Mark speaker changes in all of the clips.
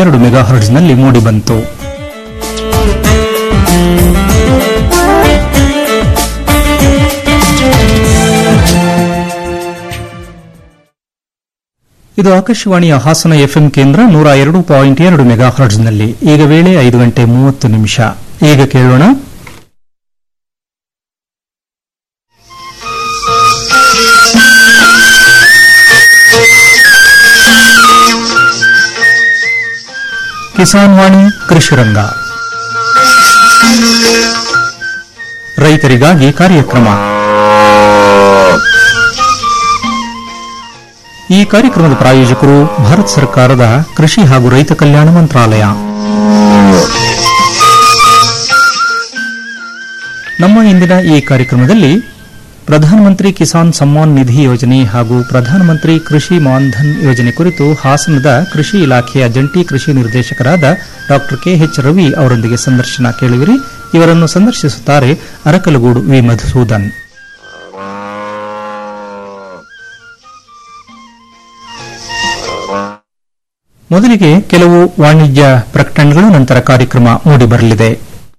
Speaker 1: ಎರಡು ಮೆಗಾ ಹರ್ಡ್ಸ್ನಲ್ಲಿ ಮೂಡಿಬಂತು ಇದು ಆಕಾಶವಾಣಿಯ ಹಾಸನ ಎಫ್ಎಂ ಕೇಂದ್ರ ನೂರ ಎರಡು ಪಾಯಿಂಟ್ ಎರಡು ಮೆಗಾ ಹರ್ಡ್ಸ್ನಲ್ಲಿ ಈಗ ವೇಳೆ ಐದು ಗಂಟೆ ಮೂವತ್ತು ನಿಮಿಷ ಈಗ ಕೇಳೋಣ ಕಿಸಾನ್ ವಾಣಿ ಕೃಷಿರಂಗ ರೈತರಿಗಾಗಿ ಕಾರ್ಯಕ್ರಮ ಈ ಕಾರ್ಯಕ್ರಮದ ಪ್ರಾಯೋಜಕರು ಭಾರತ ಸರ್ಕಾರದ ಕೃಷಿ ಹಾಗೂ ರೈತ ಕಲ್ಯಾಣ ಮಂತ್ರಾಲಯ ನಮ್ಮ ಇಂದಿನ ಈ ಕಾರ್ಯಕ್ರಮದಲ್ಲಿ ಪ್ರಧಾನಮಂತ್ರಿ ಕಿಸಾನ್ ಸಮ್ಮಾನ್ ನಿಧಿ ಯೋಜನೆ ಹಾಗೂ ಪ್ರಧಾನಮಂತ್ರಿ ಕೃಷಿ ಮಾನ್ಧನ್ ಯೋಜನೆ ಕುರಿತು ಹಾಸನದ ಕೃಷಿ ಇಲಾಖೆಯ ಜಂಟಿ ಕೃಷಿ ನಿರ್ದೇಶಕರಾದ ಡಾ ಕೆಎಚ್ ರವಿ ಅವರೊಂದಿಗೆ ಸಂದರ್ಶನ ಕೇಳುವಿರಿ ಇವರನ್ನು ಸಂದರ್ಶಿಸುತ್ತಾರೆ ಅರಕಲಗೂಡು ವಿ ಮಧುಸೂದನ್ ಮೊದಲಿಗೆ ಕೆಲವು ವಾಣಿಜ್ಯ ಪ್ರಕಟಣೆಗಳು ನಂತರ ಕಾರ್ಯಕ್ರಮ ಮೂಡಿಬರಲಿದೆ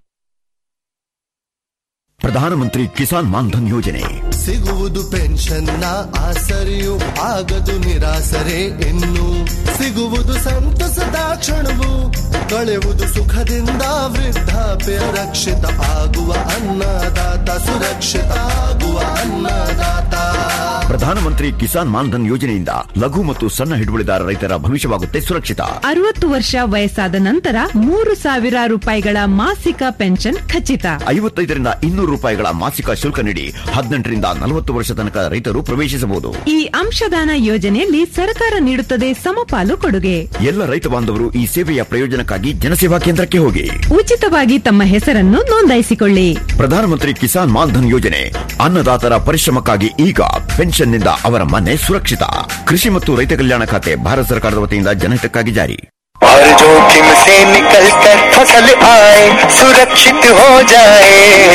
Speaker 2: ಪ್ರಧಾನಮಂತ್ರಿ ಕಿಸಾನ್ ಮಾನ್ಧನ್ ಯೋಜನೆ
Speaker 3: ಸಿಗುವುದು ಪೆನ್ಷನ್ನ ಆಸರೆಯು ಆಗದು ನಿರಾಸರೆ ಇನ್ನು ಸಿಗುವುದು ಸಂತಸದ ಕ್ಷಣವು ಕಳೆಯುವುದು ಸುಖದಿಂದ ವೃದ್ಧಾಪ್ಯ ರಕ್ಷಿತ ಆಗುವ ಅನ್ನದಾತ ಸುರಕ್ಷಿತ ಆಗುವ ಅನ್ನದಾತ
Speaker 2: ಪ್ರಧಾನಮಂತ್ರಿ ಕಿಸಾನ್ ಮಾನ್ಧನ್ ಯೋಜನೆಯಿಂದ ಲಘು ಮತ್ತು ಸಣ್ಣ ಹಿಡುವಳಿದಾರ ರೈತರ ಭವಿಷ್ಯವಾಗುತ್ತೆ ಸುರಕ್ಷಿತ
Speaker 4: ಅರವತ್ತು ವರ್ಷ ವಯಸ್ಸಾದ ನಂತರ ಮೂರು ಸಾವಿರ ರೂಪಾಯಿಗಳ ಮಾಸಿಕ ಪೆನ್ಷನ್ ಖಚಿತ
Speaker 2: ಐವತ್ತೈದರಿಂದ ಇನ್ನೂರು ರೂಪಾಯಿಗಳ ಮಾಸಿಕ ಶುಲ್ಕ ನೀಡಿ ಹದಿನೆಂಟರಿಂದ ನಲವತ್ತು ವರ್ಷ ತನಕ ರೈತರು ಪ್ರವೇಶಿಸಬಹುದು
Speaker 4: ಈ ಅಂಶದಾನ ಯೋಜನೆಯಲ್ಲಿ ಸರ್ಕಾರ ನೀಡುತ್ತದೆ ಸಮಪಾಲು ಕೊಡುಗೆ
Speaker 2: ಎಲ್ಲ ರೈತ ಬಾಂಧವರು ಈ ಸೇವೆಯ ಪ್ರಯೋಜನಕ್ಕಾಗಿ ಜನಸೇವಾ ಕೇಂದ್ರಕ್ಕೆ ಹೋಗಿ
Speaker 4: ಉಚಿತವಾಗಿ ತಮ್ಮ ಹೆಸರನ್ನು ನೋಂದಾಯಿಸಿಕೊಳ್ಳಿ
Speaker 2: ಪ್ರಧಾನಮಂತ್ರಿ ಕಿಸಾನ್ ಮಾನ್ಧನ್ ಯೋಜನೆ ಅನ್ನದಾತರ ಪರಿಶ್ರಮಕ್ಕಾಗಿ ಈಗ ಪೆನ್ಷನ್ನಿಂದ ಅವರ ಮನೆ ಸುರಕ್ಷಿತ ಕೃಷಿ ಮತ್ತು ರೈತ ಕಲ್ಯಾಣ ಖಾತೆ ಭಾರತ ಸರ್ಕಾರದ ವತಿಯಿಂದ ಜನಹಿತಕ್ಕಾಗಿ ಜಾರಿ
Speaker 5: और जोखिम से निकल कर फसल आए सुरक्षित हो जाए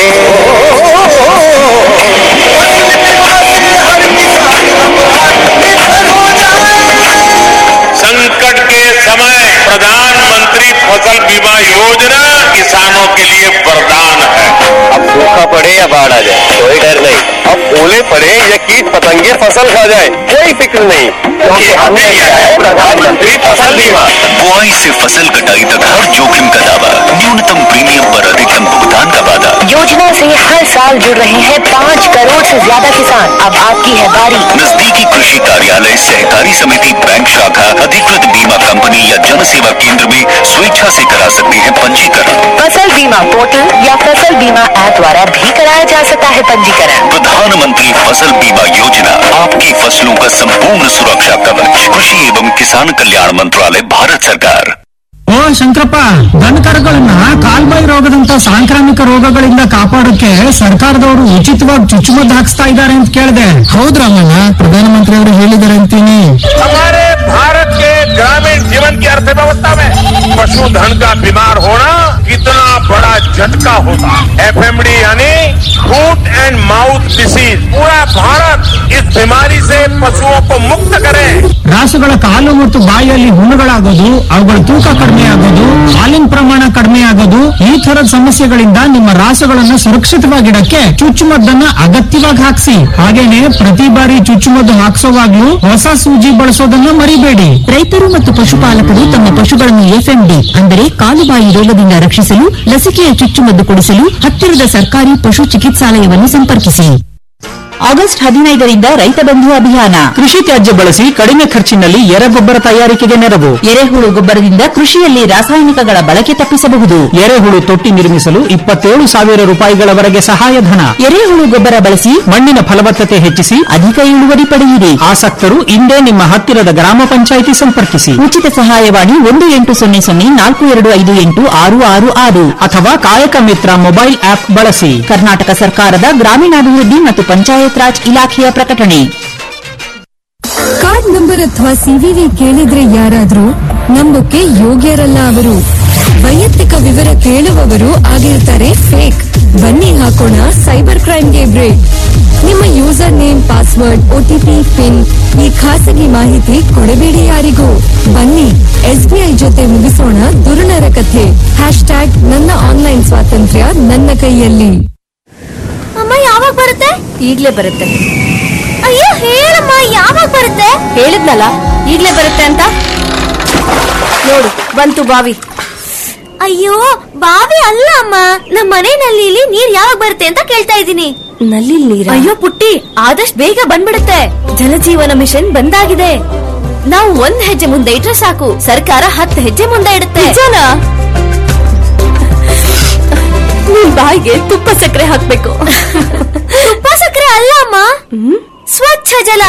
Speaker 5: हर किसान अब आत्मनिर्भर हो जाए
Speaker 6: संकट के समय प्रधानमंत्री फसल बीमा योजना किसानों के लिए वरदान है
Speaker 5: अब सूखा पड़े या बाढ़ आ जाए कोई डर नहीं अब ओले पड़े या कीट पतंगे फसल खा जाए कोई फिक्र नहीं क्योंकि हमने लिया है प्रधानमंत्री फसल बीमा
Speaker 7: बुआई से फसल कटाई तक हर जोखिम का दावा न्यूनतम प्रीमियम पर अधिकतम भुगतान का वादा
Speaker 8: योजना से हर साल जुड़ रहे हैं पाँच करोड़ से ज्यादा किसान अब आपकी है बारी
Speaker 7: नजदीकी कृषि कार्यालय सहकारी समिति बैंक शाखा अधिकृत बीमा कंपनी या जन सेवा केंद्र में स्वेच्छा से करा सकते हैं पंजीकरण
Speaker 8: फसल बीमा पोर्टल या फसल बीमा ऐप द्वारा भी कराया जा सकता है पंजीकरण
Speaker 7: प्रधानमंत्री फसल बीमा योजना आपकी फसलों का संपूर्ण सुरक्षा कवच कृषि एवं किसान कल्याण मंत्रालय भारत सरकार
Speaker 9: ಓ ಶಂಕರಪ್ಪ ದನ ಕರುಗಳನ್ನ ಕಾಲ್ಬಾಯಿ ರೋಗದಂತ ಸಾಂಕ್ರಾಮಿಕ ರೋಗಗಳಿಂದ ಕಾಪಾಡೋಕೆ ಸರ್ಕಾರದವರು ಉಚಿತವಾಗಿ ಚುಚ್ಚುಮದ್ದು ಹಾಕ್ಸ್ತಾ ಇದ್ದಾರೆ ಅಂತ ಕೇಳಿದೆ ಹೌದ್ ರಾಮಣ್ಣ ಪ್ರಧಾನಮಂತ್ರಿ ಅವರು ಹೇಳಿದ್ದಾರೆ ಅಂತೀನಿ
Speaker 6: हमारे भारत के ग्रामीण जीवन की अर्थव्यवस्था में पशुधन का बीमार होना कितना बड़ा झटका होता है एफएमडी यानी फूट एंड माउथ डिसीज पूरा भारत इस बीमारी से पशुओं को मुक्त करे
Speaker 9: ರಾಸುಗಳ ಕಾಲು ಮತ್ತು ಬಾಯಿಯಲ್ಲಿ ಹುಣ್ಣುಗಳಾಗೋದು ಅವುಗಳ ತೂಕ ಕಡಿಮೆ ಆಗೋದು ಹಾಲಿನ ಪ್ರಮಾಣ ಕಡಿಮೆ ಆಗೋದು ಈ ತರದ ಸಮಸ್ಯೆಗಳಿಂದ ನಿಮ್ಮ ರಾಸುಗಳನ್ನ ಸುರಕ್ಷಿತವಾಗಿಡಕ್ಕೆ ಚುಚ್ಚುಮದ್ದನ್ನ ಅಗತ್ಯವಾಗಿ ಹಾಕ್ಸಿ ಹಾಗೇನೆ ಪ್ರತಿ ಬಾರಿ ಚುಚ್ಚುಮದ್ದು ಹಾಕ್ಸೋವಾಗ್ಲೂ ಹೊಸ ಸೂಜಿ ಬಳಸೋದನ್ನ ಮರಿಬೇಡಿ
Speaker 8: ರೈತರು ಮತ್ತು ಪಶುಪಾಲಕರು ತಮ್ಮ ಪಶುಗಳನ್ನು ಎಫ್ಎಂಡಿ ಅಂದರೆ ಕಾಲುಬಾಯಿ ರೋಗದಿಂದ ರಕ್ಷಿಸಲು ಲಸಿಕೆಯ ಚುಚ್ಚುಮದ್ದು ಕೊಡಿಸಲು ಹತ್ತಿರದ ಸರ್ಕಾರಿ ಪಶು ಚಿಕಿತ್ಸಾಲಯವನ್ನು ಸಂಪರ್ಕಿಸಿ ಆಗಸ್ಟ್ ಹದಿನೈದರಿಂದ ರೈತ ಬಂಧು ಅಭಿಯಾನ
Speaker 9: ಕೃಷಿ ತ್ಯಾಜ್ಯ ಬಳಸಿ ಕಡಿಮೆ ಖರ್ಚಿನಲ್ಲಿ ಎರೆಗೊಬ್ಬರ ತಯಾರಿಕೆಗೆ ನೆರವು
Speaker 8: ಎರೆಹುಳು ಗೊಬ್ಬರದಿಂದ ಕೃಷಿಯಲ್ಲಿ ರಾಸಾಯನಿಕಗಳ ಬಳಕೆ ತಪ್ಪಿಸಬಹುದು
Speaker 9: ಎರೆಹುಳು ತೊಟ್ಟಿ ನಿರ್ಮಿಸಲು ಇಪ್ಪತ್ತೇಳು ಸಾವಿರ ರೂಪಾಯಿಗಳವರೆಗೆ ಸಹಾಯಧನ
Speaker 8: ಎರೆಹುಳು ಗೊಬ್ಬರ ಬಳಸಿ
Speaker 9: ಮಣ್ಣಿನ ಫಲವತ್ತತೆ ಹೆಚ್ಚಿಸಿ
Speaker 8: ಅಧಿಕ ಇಳುವರಿ ಪಡೆಯಿರಿ
Speaker 9: ಆಸಕ್ತರು ಇಂದೇ ನಿಮ್ಮ ಹತ್ತಿರದ ಗ್ರಾಮ ಪಂಚಾಯಿತಿ ಸಂಪರ್ಕಿಸಿ
Speaker 8: ಉಚಿತ ಸಹಾಯವಾಣಿ ಒಂದು ಎಂಟು ಸೊನ್ನೆ ಸೊನ್ನೆ ನಾಲ್ಕು ಎರಡು ಐದು ಎಂಟು ಆರು ಆರು ಆರು
Speaker 9: ಅಥವಾ ಕಾಯಕ ಮಿತ್ರ ಮೊಬೈಲ್ ಆಪ್ ಬಳಸಿ
Speaker 8: ಕರ್ನಾಟಕ ಸರ್ಕಾರದ ಗ್ರಾಮೀಣಾಭಿವೃದ್ಧಿ ಮತ್ತು ಪಂಚಾಯತ್ ರಾಜ್ ಇಲಾಖೆಯ ಪ್ರಕಟಣೆ
Speaker 10: ಕಾರ್ಡ್ ನಂಬರ್ ಅಥವಾ ಸಿವಿವಿ ಕೇಳಿದ್ರೆ ಯಾರಾದ್ರೂ ನಂಬಕ್ಕೆ ಯೋಗ್ಯರಲ್ಲ ಅವರು ವೈಯಕ್ತಿಕ ವಿವರ ಕೇಳುವವರು ಆಗಿರ್ತಾರೆ ಫೇಕ್ ಬನ್ನಿ ಹಾಕೋಣ ಸೈಬರ್ ಕ್ರೈಮ್ಗೆ ಬ್ರೇಕ್ ನಿಮ್ಮ user name password OTP PIN ಈ ಖಾಸಗಿ ಮಾಹಿತಿ ಕೊಡಬೇಡಿ ಯಾರಿಗೂ ಬನ್ನಿ ಎಸ್ಬಿಐ ಜೊತೆ ಮುಗಿಸೋಣ ದುರ್ಣರ ಕಥೆ ಹ್ಯಾಶ್ ಟ್ಯಾಗ್ ನನ್ನ ಆನ್ಲೈನ್ ಸ್ವಾತಂತ್ರ್ಯ ನನ್ನ ಕೈಯಲ್ಲಿ
Speaker 11: ಅಮ್ಮ ಯಾವಾಗ ಬರುತ್ತೆ ಈಗ್ಲೇ ಬರುತ್ತೆ ಅಯ್ಯೋ ಹೇಳಮ್ಮ ಯಾವಾಗ ಬರುತ್ತೆ ಹೇಳಿದ್ನಲ್ಲ ಈಗ್ಲೇ ಬರುತ್ತೆ ಅಂತ ನೋಡು ಬಂತು ಬಾವಿ ಅಯ್ಯೋ ಬಾವಿ ಅಲ್ಲ ಅಮ್ಮ ನಮ್ಮ ಮನೆ ನಲ್ಲಿಲಿ ನೀರ್ ಯಾವಾಗ ಬರುತ್ತೆ ಅಂತ ಕೇಳ್ತಾ ಇದ್ದೀನಿ ನಲ್ಲಿ ನೀರ ಅಯ್ಯೋ ಪುಟ್ಟಿ ಆದಷ್ಟು ಬೇಗ ಬಂದ್ಬಿಡುತ್ತೆ ಜಲಜೀವನ ಮಿಷನ್ ಬಂದಾಗಿದೆ ನಾವು ಒಂದ್ ಹೆಜ್ಜೆ ಮುಂದೆ ಇಟ್ರೆ ಸಾಕು ಸರ್ಕಾರ ಹತ್ತು ಹೆಜ್ಜೆ ಮುಂದೆ ಇಡುತ್ತೆ ನಿಜನಾ ನಿನ್ ಬಾಯಿಗೆ ತುಪ್ಪ ಸಕ್ಕರೆ ಹಾಕ್ಬೇಕು ತುಪ್ಪ ಸಕ್ಕರೆ ಅಲ್ಲ ಅಮ್ಮ ಸ್ವಚ್ಛ ಜಲ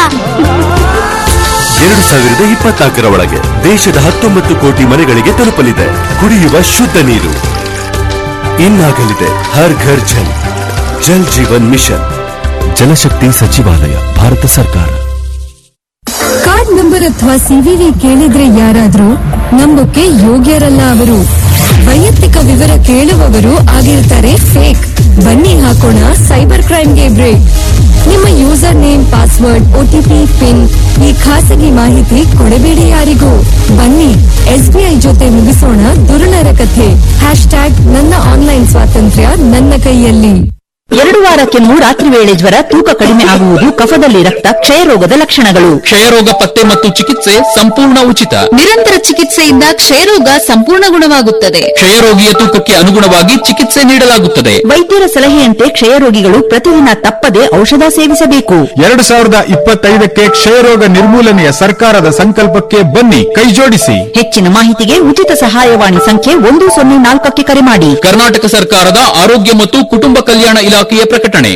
Speaker 12: ಎರಡು ಸಾವಿರದ ಇಪ್ಪತ್ನಾಲ್ಕರ ಒಳಗೆ ದೇಶದ ಹತ್ತೊಂಬತ್ತು ಕೋಟಿ ಮನೆಗಳಿಗೆ ತಲುಪಲಿದೆ ಕುಡಿಯುವ ಶುದ್ಧ ನೀರು ಇನ್ನಾಗಲಿದೆ ಹರ್ ಘರ್ ಜಲ್ ಜಲ್ ಜೀವನ್ ಮಿಷನ್ ಜಲಶಕ್ತಿ ಸಚಿವಾಲಯ ಭಾರತ ಸರ್ಕಾರ
Speaker 10: ಕಾರ್ಡ್ ನಂಬರ್ ಅಥವಾ ಸಿವಿವಿ ಕೇಳಿದ್ರೆ ಯಾರಾದ್ರೂ ನಂಬಕ್ಕೆ ಯೋಗ್ಯರಲ್ಲ ಅವರು ವೈಯಕ್ತಿಕ ವಿವರ ಕೇಳುವವರು ಆಗಿರ್ತಾರೆ ಫೇಕ್ ಬನ್ನಿ ಹಾಕೋಣ ಸೈಬರ್ ಕ್ರೈಮ್ಗೆ ಬ್ರೇಕ್ ನಿಮ್ಮ user name password OTP PIN ಈ ಖಾಸಗಿ ಮಾಹಿತಿ ಕೊಡಬೇಡಿ ಯಾರಿಗೂ ಬನ್ನಿ ಎಸ್ಬಿಐ ಜೊತೆ ಮುಗಿಸೋಣ ದುರ್ಣರ ಕಥೆ ಹ್ಯಾಶ್ ಟ್ಯಾಗ್ ನನ್ನ ಆನ್ಲೈನ್ ಸ್ವಾತಂತ್ರ್ಯ ನನ್ನ ಕೈಯಲ್ಲಿ
Speaker 8: ಎರಡು ವಾರಕ್ಕೆ ರಾತ್ರಿ ವೇಳೆ ಜ್ವರ ತೂಕ ಕಡಿಮೆ ಆಗುವುದು ಕಫದಲ್ಲಿ ರಕ್ತ ಕ್ಷಯರೋಗದ ಲಕ್ಷಣಗಳು
Speaker 13: ಕ್ಷಯರೋಗ ಪತ್ತೆ ಮತ್ತು ಚಿಕಿತ್ಸೆ ಸಂಪೂರ್ಣ ಉಚಿತ
Speaker 14: ನಿರಂತರ ಚಿಕಿತ್ಸೆಯಿಂದ ಕ್ಷಯರೋಗ ಸಂಪೂರ್ಣ ಗುಣವಾಗುತ್ತದೆ
Speaker 13: ಕ್ಷಯರೋಗಿಯ ತೂಕಕ್ಕೆ ಅನುಗುಣವಾಗಿ ಚಿಕಿತ್ಸೆ ನೀಡಲಾಗುತ್ತದೆ
Speaker 8: ವೈದ್ಯರ ಸಲಹೆಯಂತೆ ಕ್ಷಯರೋಗಿಗಳು ಪ್ರತಿದಿನ ತಪ್ಪದೆ ಔಷಧ ಸೇವಿಸಬೇಕು
Speaker 15: ಎರಡು ಸಾವಿರದ ಇಪ್ಪತ್ತೈದಕ್ಕೆ ಕ್ಷಯರೋಗ ನಿರ್ಮೂಲನೆಯ ಸರ್ಕಾರದ ಸಂಕಲ್ಪಕ್ಕೆ ಬನ್ನಿ ಕೈಜೋಡಿಸಿ
Speaker 8: ಹೆಚ್ಚಿನ ಮಾಹಿತಿಗೆ ಉಚಿತ ಸಹಾಯವಾಣಿ ಸಂಖ್ಯೆ ಒಂದು ಸೊನ್ನೆ ನಾಲ್ಕಕ್ಕೆ ಕರೆ ಮಾಡಿ
Speaker 13: ಕರ್ನಾಟಕ ಸರ್ಕಾರದ ಆರೋಗ್ಯ ಮತ್ತು ಕುಟುಂಬ ಕಲ್ಯಾಣ ಇಲಾಖೆಯ ಪ್ರಕಟಣೆ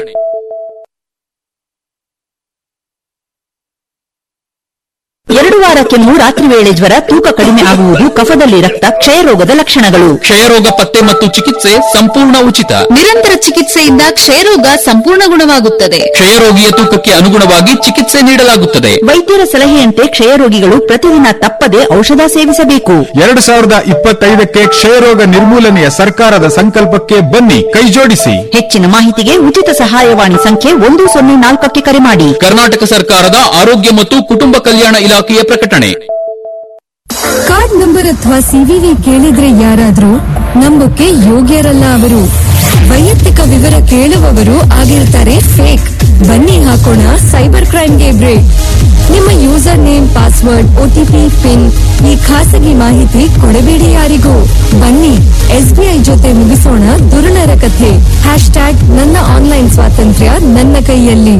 Speaker 8: ಎರಡು ವಾರಕ್ಕೆ ರಾತ್ರಿ ವೇಳೆ ಜ್ವರ ತೂಕ ಕಡಿಮೆ ಆಗುವುದು ಕಫದಲ್ಲಿ ರಕ್ತ ಕ್ಷಯರೋಗದ ಲಕ್ಷಣಗಳು
Speaker 13: ಕ್ಷಯರೋಗ ಪತ್ತೆ ಮತ್ತು ಚಿಕಿತ್ಸೆ ಸಂಪೂರ್ಣ ಉಚಿತ
Speaker 14: ನಿರಂತರ ಚಿಕಿತ್ಸೆಯಿಂದ ಕ್ಷಯರೋಗ ಸಂಪೂರ್ಣ ಗುಣವಾಗುತ್ತದೆ
Speaker 13: ಕ್ಷಯರೋಗಿಯ ತೂಕಕ್ಕೆ ಅನುಗುಣವಾಗಿ ಚಿಕಿತ್ಸೆ ನೀಡಲಾಗುತ್ತದೆ
Speaker 8: ವೈದ್ಯರ ಸಲಹೆಯಂತೆ ಕ್ಷಯರೋಗಿಗಳು ಪ್ರತಿದಿನ ತಪ್ಪದೆ ಔಷಧ ಸೇವಿಸಬೇಕು
Speaker 15: ಎರಡು ಸಾವಿರದ ಇಪ್ಪತ್ತೈದಕ್ಕೆ ಕ್ಷಯರೋಗ ನಿರ್ಮೂಲನೆಯ ಸರ್ಕಾರದ ಸಂಕಲ್ಪಕ್ಕೆ ಬನ್ನಿ ಕೈಜೋಡಿಸಿ
Speaker 8: ಹೆಚ್ಚಿನ ಮಾಹಿತಿಗೆ ಉಚಿತ ಸಹಾಯವಾಣಿ ಸಂಖ್ಯೆ ಒಂದು ಸೊನ್ನೆ ನಾಲ್ಕಕ್ಕೆ ಕರೆ ಮಾಡಿ
Speaker 13: ಕರ್ನಾಟಕ ಸರ್ಕಾರದ ಆರೋಗ್ಯ ಮತ್ತು ಕುಟುಂಬ ಕಲ್ಯಾಣ ಇಲಾಖೆಯ ಪ್ರಕಟಣೆ
Speaker 10: ಕಾರ್ಡ್ ನಂಬರ್ ಅಥವಾ ಸಿವಿವಿ ಕೇಳಿದ್ರೆ ಯಾರಾದ್ರೂ ನಂಬಕ್ಕೆ ಯೋಗ್ಯರಲ್ಲ ಅವರು ವೈಯಕ್ತಿಕ ವಿವರ ಕೇಳುವವರು ಆಗಿರ್ತಾರೆ ಫೇಕ್ ಬನ್ನಿ ಹಾಕೋಣ ಸೈಬರ್ ಕ್ರೈಮ್ಗೆ ಬ್ರೇಕ್ ನಿಮ್ಮ user name password OTP PIN ಈ ಖಾಸಗಿ ಮಾಹಿತಿ ಕೊಡಬೇಡಿ ಯಾರಿಗೂ ಬನ್ನಿ ಎಸ್ಬಿಐ ಜೊತೆ ಮುಗಿಸೋಣ ದುರ್ಣರ ಕಥೆ ಹ್ಯಾಶ್ ಟ್ಯಾಗ್ ನನ್ನ ಆನ್ಲೈನ್ ಸ್ವಾತಂತ್ರ್ಯ ನನ್ನ ಕೈಯಲ್ಲಿ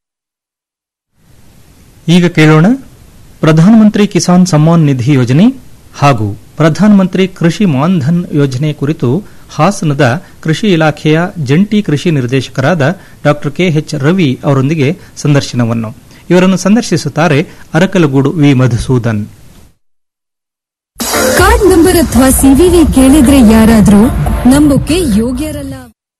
Speaker 1: ಈಗ ಕೇಳೋಣ ಪ್ರಧಾನಮಂತ್ರಿ ಕಿಸಾನ್ ಸಮ್ಮಾನ್ ನಿಧಿ ಯೋಜನೆ ಹಾಗೂ ಪ್ರಧಾನಮಂತ್ರಿ ಕೃಷಿ ಮಾನ್ಧನ್ ಯೋಜನೆ ಕುರಿತು ಹಾಸನದ ಕೃಷಿ ಇಲಾಖೆಯ ಜಂಟಿ ಕೃಷಿ ನಿರ್ದೇಶಕರಾದ ಡಾ ಕೆಎಚ್ ರವಿ ಅವರೊಂದಿಗೆ ಸಂದರ್ಶನವನ್ನು ಇವರನ್ನು ಸಂದರ್ಶಿಸುತ್ತಾರೆ Arakalagudu V Madhusudan
Speaker 10: card number ಅಥವಾ ಸಿವಿವಿ ಕೇಳಿದ್ರೆ ಯಾರಾದ್ರೂ ನಂಬಕ್ಕೆ ಯೋಗ್ಯರಲ್ಲ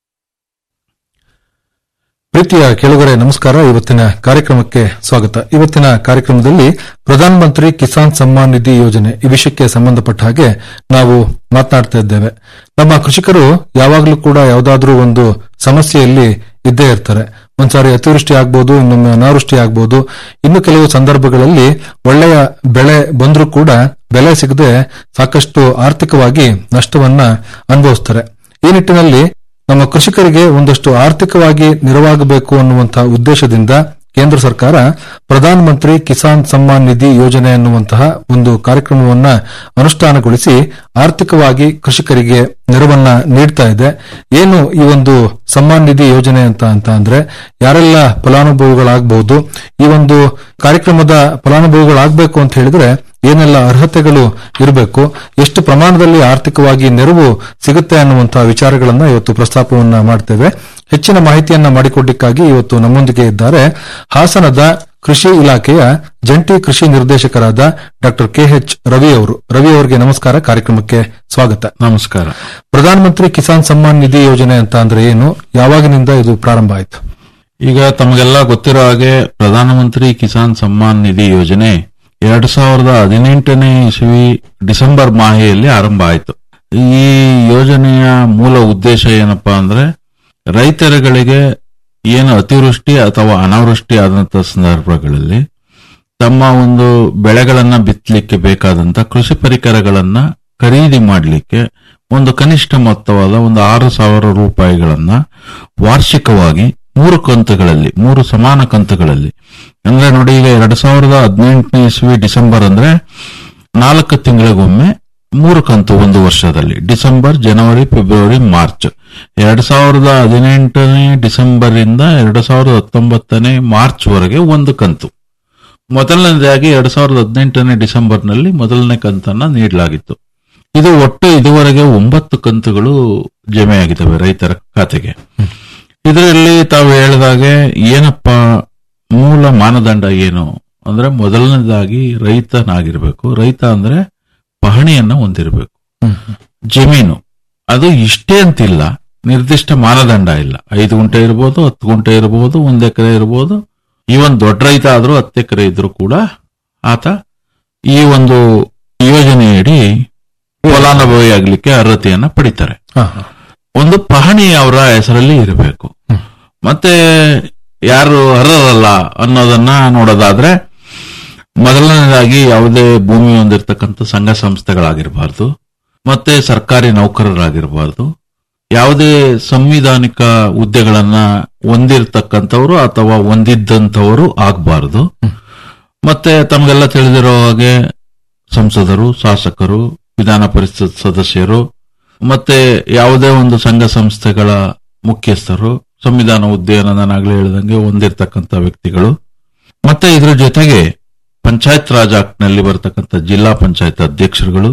Speaker 16: ಪ್ರೀತಿಯ ಕೆಳಗಡೆ ನಮಸ್ಕಾರ ಇವತ್ತಿನ ಕಾರ್ಯಕ್ರಮಕ್ಕೆ ಸ್ವಾಗತ ಇವತ್ತಿನ ಕಾರ್ಯಕ್ರಮದಲ್ಲಿ ಪ್ರಧಾನಮಂತ್ರಿ ಕಿಸಾನ್ ಸಮ್ಮಾನ್ ನಿಧಿ ಯೋಜನೆ ಈ ವಿಷಯಕ್ಕೆ ಸಂಬಂಧಪಟ್ಟ ಹಾಗೆ ನಾವು ಮಾತನಾಡ್ತಾ ಇದ್ದೇವೆ ನಮ್ಮ ಕೃಷಿಕರು ಯಾವಾಗಲೂ ಕೂಡ ಯಾವುದಾದ್ರೂ ಒಂದು ಸಮಸ್ಯೆಯಲ್ಲಿ ಇದ್ದೇ ಇರ್ತಾರೆ ಒಂದ್ಸಾರಿ ಅತಿವೃಷ್ಟಿ ಆಗ್ಬೋದು ಇನ್ನೊಮ್ಮೆ ಅನಾವೃಷ್ಟಿ ಆಗ್ಬೋದು ಇನ್ನು ಕೆಲವು ಸಂದರ್ಭಗಳಲ್ಲಿ ಒಳ್ಳೆಯ ಬೆಳೆ ಬಂದರೂ ಕೂಡ ಬೆಲೆ ಸಿಗದೆ ಸಾಕಷ್ಟು ಆರ್ಥಿಕವಾಗಿ ನಷ್ಟವನ್ನ ಅನುಭವಿಸ್ತಾರೆ ಈ ನಿಟ್ಟಿನಲ್ಲಿ ನಮ್ಮ ಕೃಷಿಕರಿಗೆ ಒಂದಷ್ಟು ಆರ್ಥಿಕವಾಗಿ ನೆರವಾಗಬೇಕು ಅನ್ನುವಂತಹ ಉದ್ದೇಶದಿಂದ ಕೇಂದ್ರ ಸರ್ಕಾರ ಪ್ರಧಾನಮಂತ್ರಿ ಕಿಸಾನ್ ಸಮ್ಮಾನ್ ನಿಧಿ ಯೋಜನೆ ಅನ್ನುವಂತಹ ಒಂದು ಕಾರ್ಯಕ್ರಮವನ್ನ ಅನುಷ್ಠಾನಗೊಳಿಸಿ ಆರ್ಥಿಕವಾಗಿ ಕೃಷಿಕರಿಗೆ ನೆರವನ್ನ ನೀಡ್ತಾ ಇದೆ ಏನು ಈ ಒಂದು ಸಮ್ಮಾನ್ ನಿಧಿ ಯೋಜನೆ ಅಂತ ಅಂತ ಅಂದ್ರೆ ಯಾರೆಲ್ಲ ಫಲಾನುಭವಿಗಳಾಗಬಹುದು ಈ ಒಂದು ಕಾರ್ಯಕ್ರಮದ ಫಲಾನುಭವಿಗಳಾಗಬೇಕು ಅಂತ ಹೇಳಿದ್ರೆ ಏನೆಲ್ಲ ಅರ್ಹತೆಗಳು ಇರಬೇಕು ಎಷ್ಟು ಪ್ರಮಾಣದಲ್ಲಿ ಆರ್ಥಿಕವಾಗಿ ನೆರವು ಸಿಗುತ್ತೆ ಅನ್ನುವಂತಹ ವಿಚಾರಗಳನ್ನ ಇವತ್ತು ಪ್ರಸ್ತಾಪವನ್ನ ಮಾಡ್ತೇವೆ ಹೆಚ್ಚಿನ ಮಾಹಿತಿಯನ್ನ ಮಾಡಿಕೊಡ್ಲಿಕ್ಕಾಗಿ ಇವತ್ತು ನಮ್ಮೊಂದಿಗೆ ಇದ್ದಾರೆ ಹಾಸನದ ಕೃಷಿ ಇಲಾಖೆಯ ಜಂಟಿ ಕೃಷಿ ನಿರ್ದೇಶಕರಾದ ಡಾಕ್ಟರ್ ಕೆಎಚ್ ರವಿ ಅವರು ರವಿ ಅವರಿಗೆ ನಮಸ್ಕಾರ ಕಾರ್ಯಕ್ರಮಕ್ಕೆ ಸ್ವಾಗತ
Speaker 17: ನಮಸ್ಕಾರ
Speaker 16: ಪ್ರಧಾನಮಂತ್ರಿ ಕಿಸಾನ್ ಸಮ್ಮಾನ್ ನಿಧಿ ಯೋಜನೆ ಅಂತ ಅಂದ್ರೆ ಏನು ಯಾವಾಗಿನಿಂದ ಇದು ಪ್ರಾರಂಭ ಆಯಿತು
Speaker 17: ಈಗ ತಮಗೆಲ್ಲ ಗೊತ್ತಿರೋ ಹಾಗೆ ಪ್ರಧಾನಮಂತ್ರಿ ಕಿಸಾನ್ ಸಮ್ಮಾನ್ ನಿಧಿ ಯೋಜನೆ ಎರಡ್ ಸಾವಿರದ ಹದಿನೆಂಟನೇ ಇಸವಿ ಡಿಸೆಂಬರ್ ಮಾಹೆಯಲ್ಲಿ ಆರಂಭ ಆಯಿತು ಈ ಯೋಜನೆಯ ಮೂಲ ಉದ್ದೇಶ ಏನಪ್ಪಾ ಅಂದ್ರೆ ರೈತರುಗಳಿಗೆ ಏನು ಅತಿವೃಷ್ಟಿ ಅಥವಾ ಅನಾವೃಷ್ಟಿ ಆದಂತಹ ಸಂದರ್ಭಗಳಲ್ಲಿ ತಮ್ಮ ಒಂದು ಬೆಳೆಗಳನ್ನ ಬಿತ್ತಲಿಕ್ಕೆ ಬೇಕಾದಂತ ಕೃಷಿ ಪರಿಕರಗಳನ್ನ ಖರೀದಿ ಮಾಡಲಿಕ್ಕೆ ಒಂದು ಕನಿಷ್ಠ ಮೊತ್ತವಾದ ಒಂದು ಆರು ಸಾವಿರ ರೂಪಾಯಿಗಳನ್ನ ವಾರ್ಷಿಕವಾಗಿ ಮೂರು ಕಂತುಗಳಲ್ಲಿ ಮೂರು ಸಮಾನ ಕಂತುಗಳಲ್ಲಿ ಅಂದ್ರೆ ನೋಡಿ ಈಗ ಎರಡ್ ಸಾವಿರದ ಹದಿನೆಂಟನೇ ಇಸ್ವಿ ಡಿಸೆಂಬರ್ ಅಂದ್ರೆ ನಾಲ್ಕು ತಿಂಗಳಿಗೊಮ್ಮೆ ಮೂರು ಕಂತು ಒಂದು ವರ್ಷದಲ್ಲಿ ಡಿಸೆಂಬರ್ ಜನವರಿ ಫೆಬ್ರವರಿ ಮಾರ್ಚ್ ಎರಡ್ ಸಾವಿರದ ಹದಿನೆಂಟನೇ ಡಿಸೆಂಬರ್ ಇಂದ ಎರಡ್ ಸಾವಿರದ ಹತ್ತೊಂಬತ್ತನೇ ಮಾರ್ಚ್ ವರೆಗೆ ಒಂದು ಕಂತು ಮೊದಲನೇದಾಗಿ ಎರಡ್ ಸಾವಿರದ ಹದಿನೆಂಟನೇ ಡಿಸೆಂಬರ್ನಲ್ಲಿ ಮೊದಲನೇ ಕಂತನ್ನ ನೀಡಲಾಗಿತ್ತು ಇದು ಒಟ್ಟು ಇದುವರೆಗೆ ಒಂಬತ್ತು ಕಂತುಗಳು ಜಮೆಯಾಗಿದ್ದಾವೆ ರೈತರ ಖಾತೆಗೆ ಇದರಲ್ಲಿ ತಾವು ಹೇಳಿದಾಗೆ ಏನಪ್ಪ ಮೂಲ ಮಾನದಂಡ ಏನು ಅಂದ್ರೆ ಮೊದಲನೇದಾಗಿ ರೈತನಾಗಿರ್ಬೇಕು ರೈತ ಅಂದ್ರೆ ಪಹಣಿಯನ್ನ ಹೊಂದಿರಬೇಕು ಜಮೀನು ಅದು ಇಷ್ಟೇ ಅಂತಿಲ್ಲ ನಿರ್ದಿಷ್ಟ ಮಾನದಂಡ ಇಲ್ಲ ಐದು ಗುಂಟೆ ಇರ್ಬೋದು ಹತ್ತು ಗುಂಟೆ ಇರಬಹುದು ಒಂದ್ ಎಕರೆ ಇರಬಹುದು ಈವನ್ ದೊಡ್ಡ ರೈತ ಆದ್ರೂ ಹತ್ತು ಎಕರೆ ಇದ್ರೂ ಕೂಡ ಆತ ಈ ಒಂದು ಯೋಜನೆಯಡಿ ಫಲಾನುಭವಿ ಆಗ್ಲಿಕ್ಕೆ ಅರ್ಹತೆಯನ್ನ ಪಡಿತಾರೆ ಒಂದು ಪಹಣಿ ಅವರ ಹೆಸರಲ್ಲಿ ಇರಬೇಕು ಮತ್ತೆ ಯಾರು ಅರ್ಹರಲ್ಲ ಅನ್ನೋದನ್ನ ನೋಡೋದಾದ್ರೆ ಮೊದಲನೇದಾಗಿ ಯಾವುದೇ ಭೂಮಿ ಹೊಂದಿರತಕ್ಕಂಥ ಸಂಘ ಸಂಸ್ಥೆಗಳಾಗಿರಬಾರ್ದು ಮತ್ತೆ ಸರ್ಕಾರಿ ನೌಕರರಾಗಿರಬಾರ್ದು ಯಾವುದೇ ಸಂವಿಧಾನಿಕ ಹುದ್ದೆಗಳನ್ನ ಹೊಂದಿರತಕ್ಕಂಥವ್ರು ಅಥವಾ ಹೊಂದಿದ್ದಂಥವರು ಆಗಬಾರ್ದು ಮತ್ತೆ ತಮಗೆಲ್ಲ ತಿಳಿದಿರೋ ಹಾಗೆ ಸಂಸದರು ಶಾಸಕರು ವಿಧಾನ ಪರಿಷತ್ ಸದಸ್ಯರು ಮತ್ತೆ ಯಾವುದೇ ಒಂದು ಸಂಘ ಸಂಸ್ಥೆಗಳ ಮುಖ್ಯಸ್ಥರು ಸಂವಿಧಾನ ಹುದ್ದೆಯನ್ನು ನಾನು ಆಗ್ಲೇ ಹೇಳಿದಂಗೆ ಹೊಂದಿರತಕ್ಕಂಥ ವ್ಯಕ್ತಿಗಳು ಮತ್ತೆ ಇದ್ರ ಜೊತೆಗೆ ಪಂಚಾಯತ್ ರಾಜ್ ಆಕ್ಟ್ ನಲ್ಲಿ ಬರತಕ್ಕಂಥ ಜಿಲ್ಲಾ ಪಂಚಾಯತ್ ಅಧ್ಯಕ್ಷರುಗಳು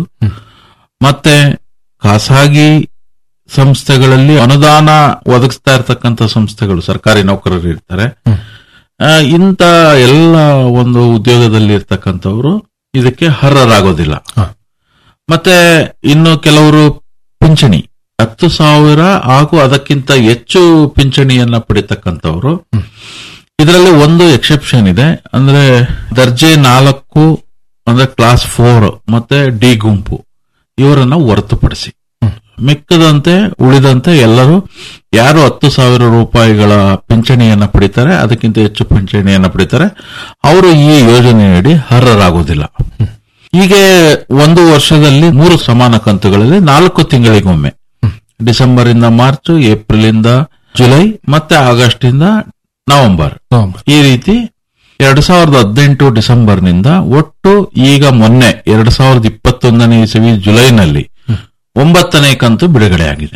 Speaker 17: ಮತ್ತೆ ಖಾಸಗಿ ಸಂಸ್ಥೆಗಳಲ್ಲಿ ಅನುದಾನ ಒದಗಿಸ್ತಾ ಇರತಕ್ಕಂಥ ಸಂಸ್ಥೆಗಳು ಸರ್ಕಾರಿ ನೌಕರರು ಇರ್ತಾರೆ ಆ, ಇಂಥ ಎಲ್ಲ ಒಂದು ಉದ್ಯೋಗದಲ್ಲಿ ಇರ್ತಕ್ಕಂಥವ್ರು ಇದಕ್ಕೆ ಅರ್ಹರಾಗೋದಿಲ್ಲ ಮತ್ತೆ ಇನ್ನು ಕೆಲವರು ಪಿಂಚಣಿ ಹತ್ತು ಸಾವಿರ ಹಾಗೂ ಅದಕ್ಕಿಂತ ಹೆಚ್ಚು ಪಿಂಚಣಿಯನ್ನ ಪಡಿತಕ್ಕಂಥವ್ರು ಇದರಲ್ಲಿ ಒಂದು ಎಕ್ಸೆಪ್ಷನ್ ಇದೆ ಅಂದ್ರೆ ದರ್ಜೆ ನಾಲ್ಕು ಅಂದ್ರೆ ಕ್ಲಾಸ್ ಫೋರ್ ಮತ್ತೆ ಡಿ ಗುಂಪು ಇವರನ್ನ ಹೊರತುಪಡಿಸಿ ಮಿಕ್ಕದಂತೆ ಉಳಿದಂತೆ ಎಲ್ಲರೂ ಯಾರು ಹತ್ತು ಸಾವಿರ ರೂಪಾಯಿಗಳ ಪಿಂಚಣಿಯನ್ನ ಪಡಿತಾರೆ ಅದಕ್ಕಿಂತ ಹೆಚ್ಚು ಪಿಂಚಣಿಯನ್ನ ಪಡಿತಾರೆ ಅವರು ಈ ಯೋಜನೆಯಡಿ ಅರ್ಹರಾಗುವುದಿಲ್ಲ ಹೀಗೆ ಒಂದು ವರ್ಷದಲ್ಲಿ ಮೂರು ಸಮಾನ ಕಂತುಗಳಲ್ಲಿ ನಾಲ್ಕು ತಿಂಗಳಿಗೊಮ್ಮೆ ಡಿಸೆಂಬರ್ ಇಂದ ಮಾರ್ಚ್ ಏಪ್ರಿಲ್ ಇಂದ ಜುಲೈ ಮತ್ತೆ ಆಗಸ್ಟ್ ಇಂದ ನವೆಂಬರ್ ಈ ರೀತಿ ಎರಡ್ ಸಾವಿರದ ಹದಿನೆಂಟು ಡಿಸೆಂಬರ್ ನಿಂದ ಒಟ್ಟು ಈಗ ಮೊನ್ನೆ ಎರಡ್ ಸಾವಿರದ ಇಪ್ಪತ್ತೊಂದನೇ ಇಸವಿ ಜುಲೈನಲ್ಲಿ ಒಂಬತ್ತನೇ ಕಂತು ಬಿಡುಗಡೆಯಾಗಿದೆ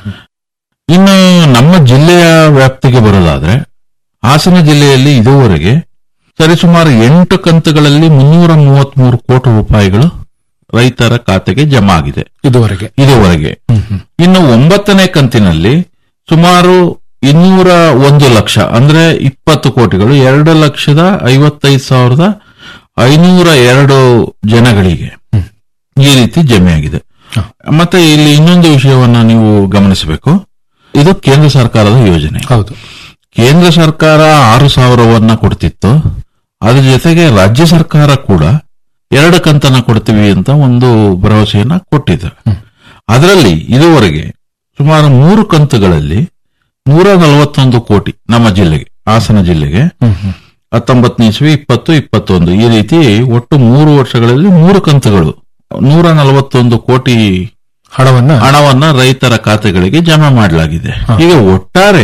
Speaker 17: ಇನ್ನು ನಮ್ಮ ಜಿಲ್ಲೆಯ ವ್ಯಾಪ್ತಿಗೆ ಬರೋದಾದ್ರೆ ಹಾಸನ ಜಿಲ್ಲೆಯಲ್ಲಿ ಇದುವರೆಗೆ ಸರಿಸುಮಾರು ಎಂಟು ಕಂತುಗಳಲ್ಲಿ ಮುನ್ನೂರ ಮೂವತ್ಮೂರು ಕೋಟಿ ರೂಪಾಯಿಗಳು ರೈತರ ಖಾತೆಗೆ ಜಮಾ ಆಗಿದೆ
Speaker 16: ಇದುವರೆಗೆ
Speaker 17: ಇದುವರೆಗೆ ಇನ್ನು ಒಂಬತ್ತನೇ ಕಂತಿನಲ್ಲಿ ಸುಮಾರು ಇನ್ನೂರ ಒಂದು ಲಕ್ಷ ಅಂದ್ರೆ ಇಪ್ಪತ್ತು ಕೋಟಿಗಳು ಎರಡು ಲಕ್ಷದ ಐವತ್ತೈದು ಸಾವಿರದ ಐನೂರ ಎರಡು ಜನಗಳಿಗೆ ಈ ರೀತಿ ಜಮೆಯಾಗಿದೆ ಮತ್ತೆ ಇಲ್ಲಿ ಇನ್ನೊಂದು ವಿಷಯವನ್ನ ನೀವು ಗಮನಿಸಬೇಕು ಇದು ಕೇಂದ್ರ ಸರ್ಕಾರದ ಯೋಜನೆ
Speaker 16: ಹೌದು
Speaker 17: ಕೇಂದ್ರ ಸರ್ಕಾರ ಆರು ಸಾವಿರವನ್ನ ಕೊಡ್ತಿತ್ತು ಅದ್ರ ಜೊತೆಗೆ ರಾಜ್ಯ ಸರ್ಕಾರ ಕೂಡ ಎರಡು ಕಂತನ್ನ ಕೊಡ್ತೀವಿ ಅಂತ ಒಂದು ಭರವಸೆಯನ್ನ ಕೊಟ್ಟಿದೆ ಅದರಲ್ಲಿ ಇದುವರೆಗೆ ಸುಮಾರು ಮೂರು ಕಂತುಗಳಲ್ಲಿ ನೂರ ನಲವತ್ತೊಂದು ಕೋಟಿ ನಮ್ಮ ಜಿಲ್ಲೆಗೆ ಹಾಸನ ಜಿಲ್ಲೆಗೆ ಹತ್ತೊಂಬತ್ತನೇ ಇಸ್ವಿ ಇಪ್ಪತ್ತು ಇಪ್ಪತ್ತೊಂದು ಈ ರೀತಿ ಒಟ್ಟು ಮೂರು ವರ್ಷಗಳಲ್ಲಿ ಮೂರು ಕಂತುಗಳು ನೂರ ನಲವತ್ತೊಂದು ಕೋಟಿ
Speaker 16: ಹಣವನ್ನ
Speaker 17: ಹಣವನ್ನ ರೈತರ ಖಾತೆಗಳಿಗೆ ಜಮಾ ಮಾಡಲಾಗಿದೆ ಈಗ ಒಟ್ಟಾರೆ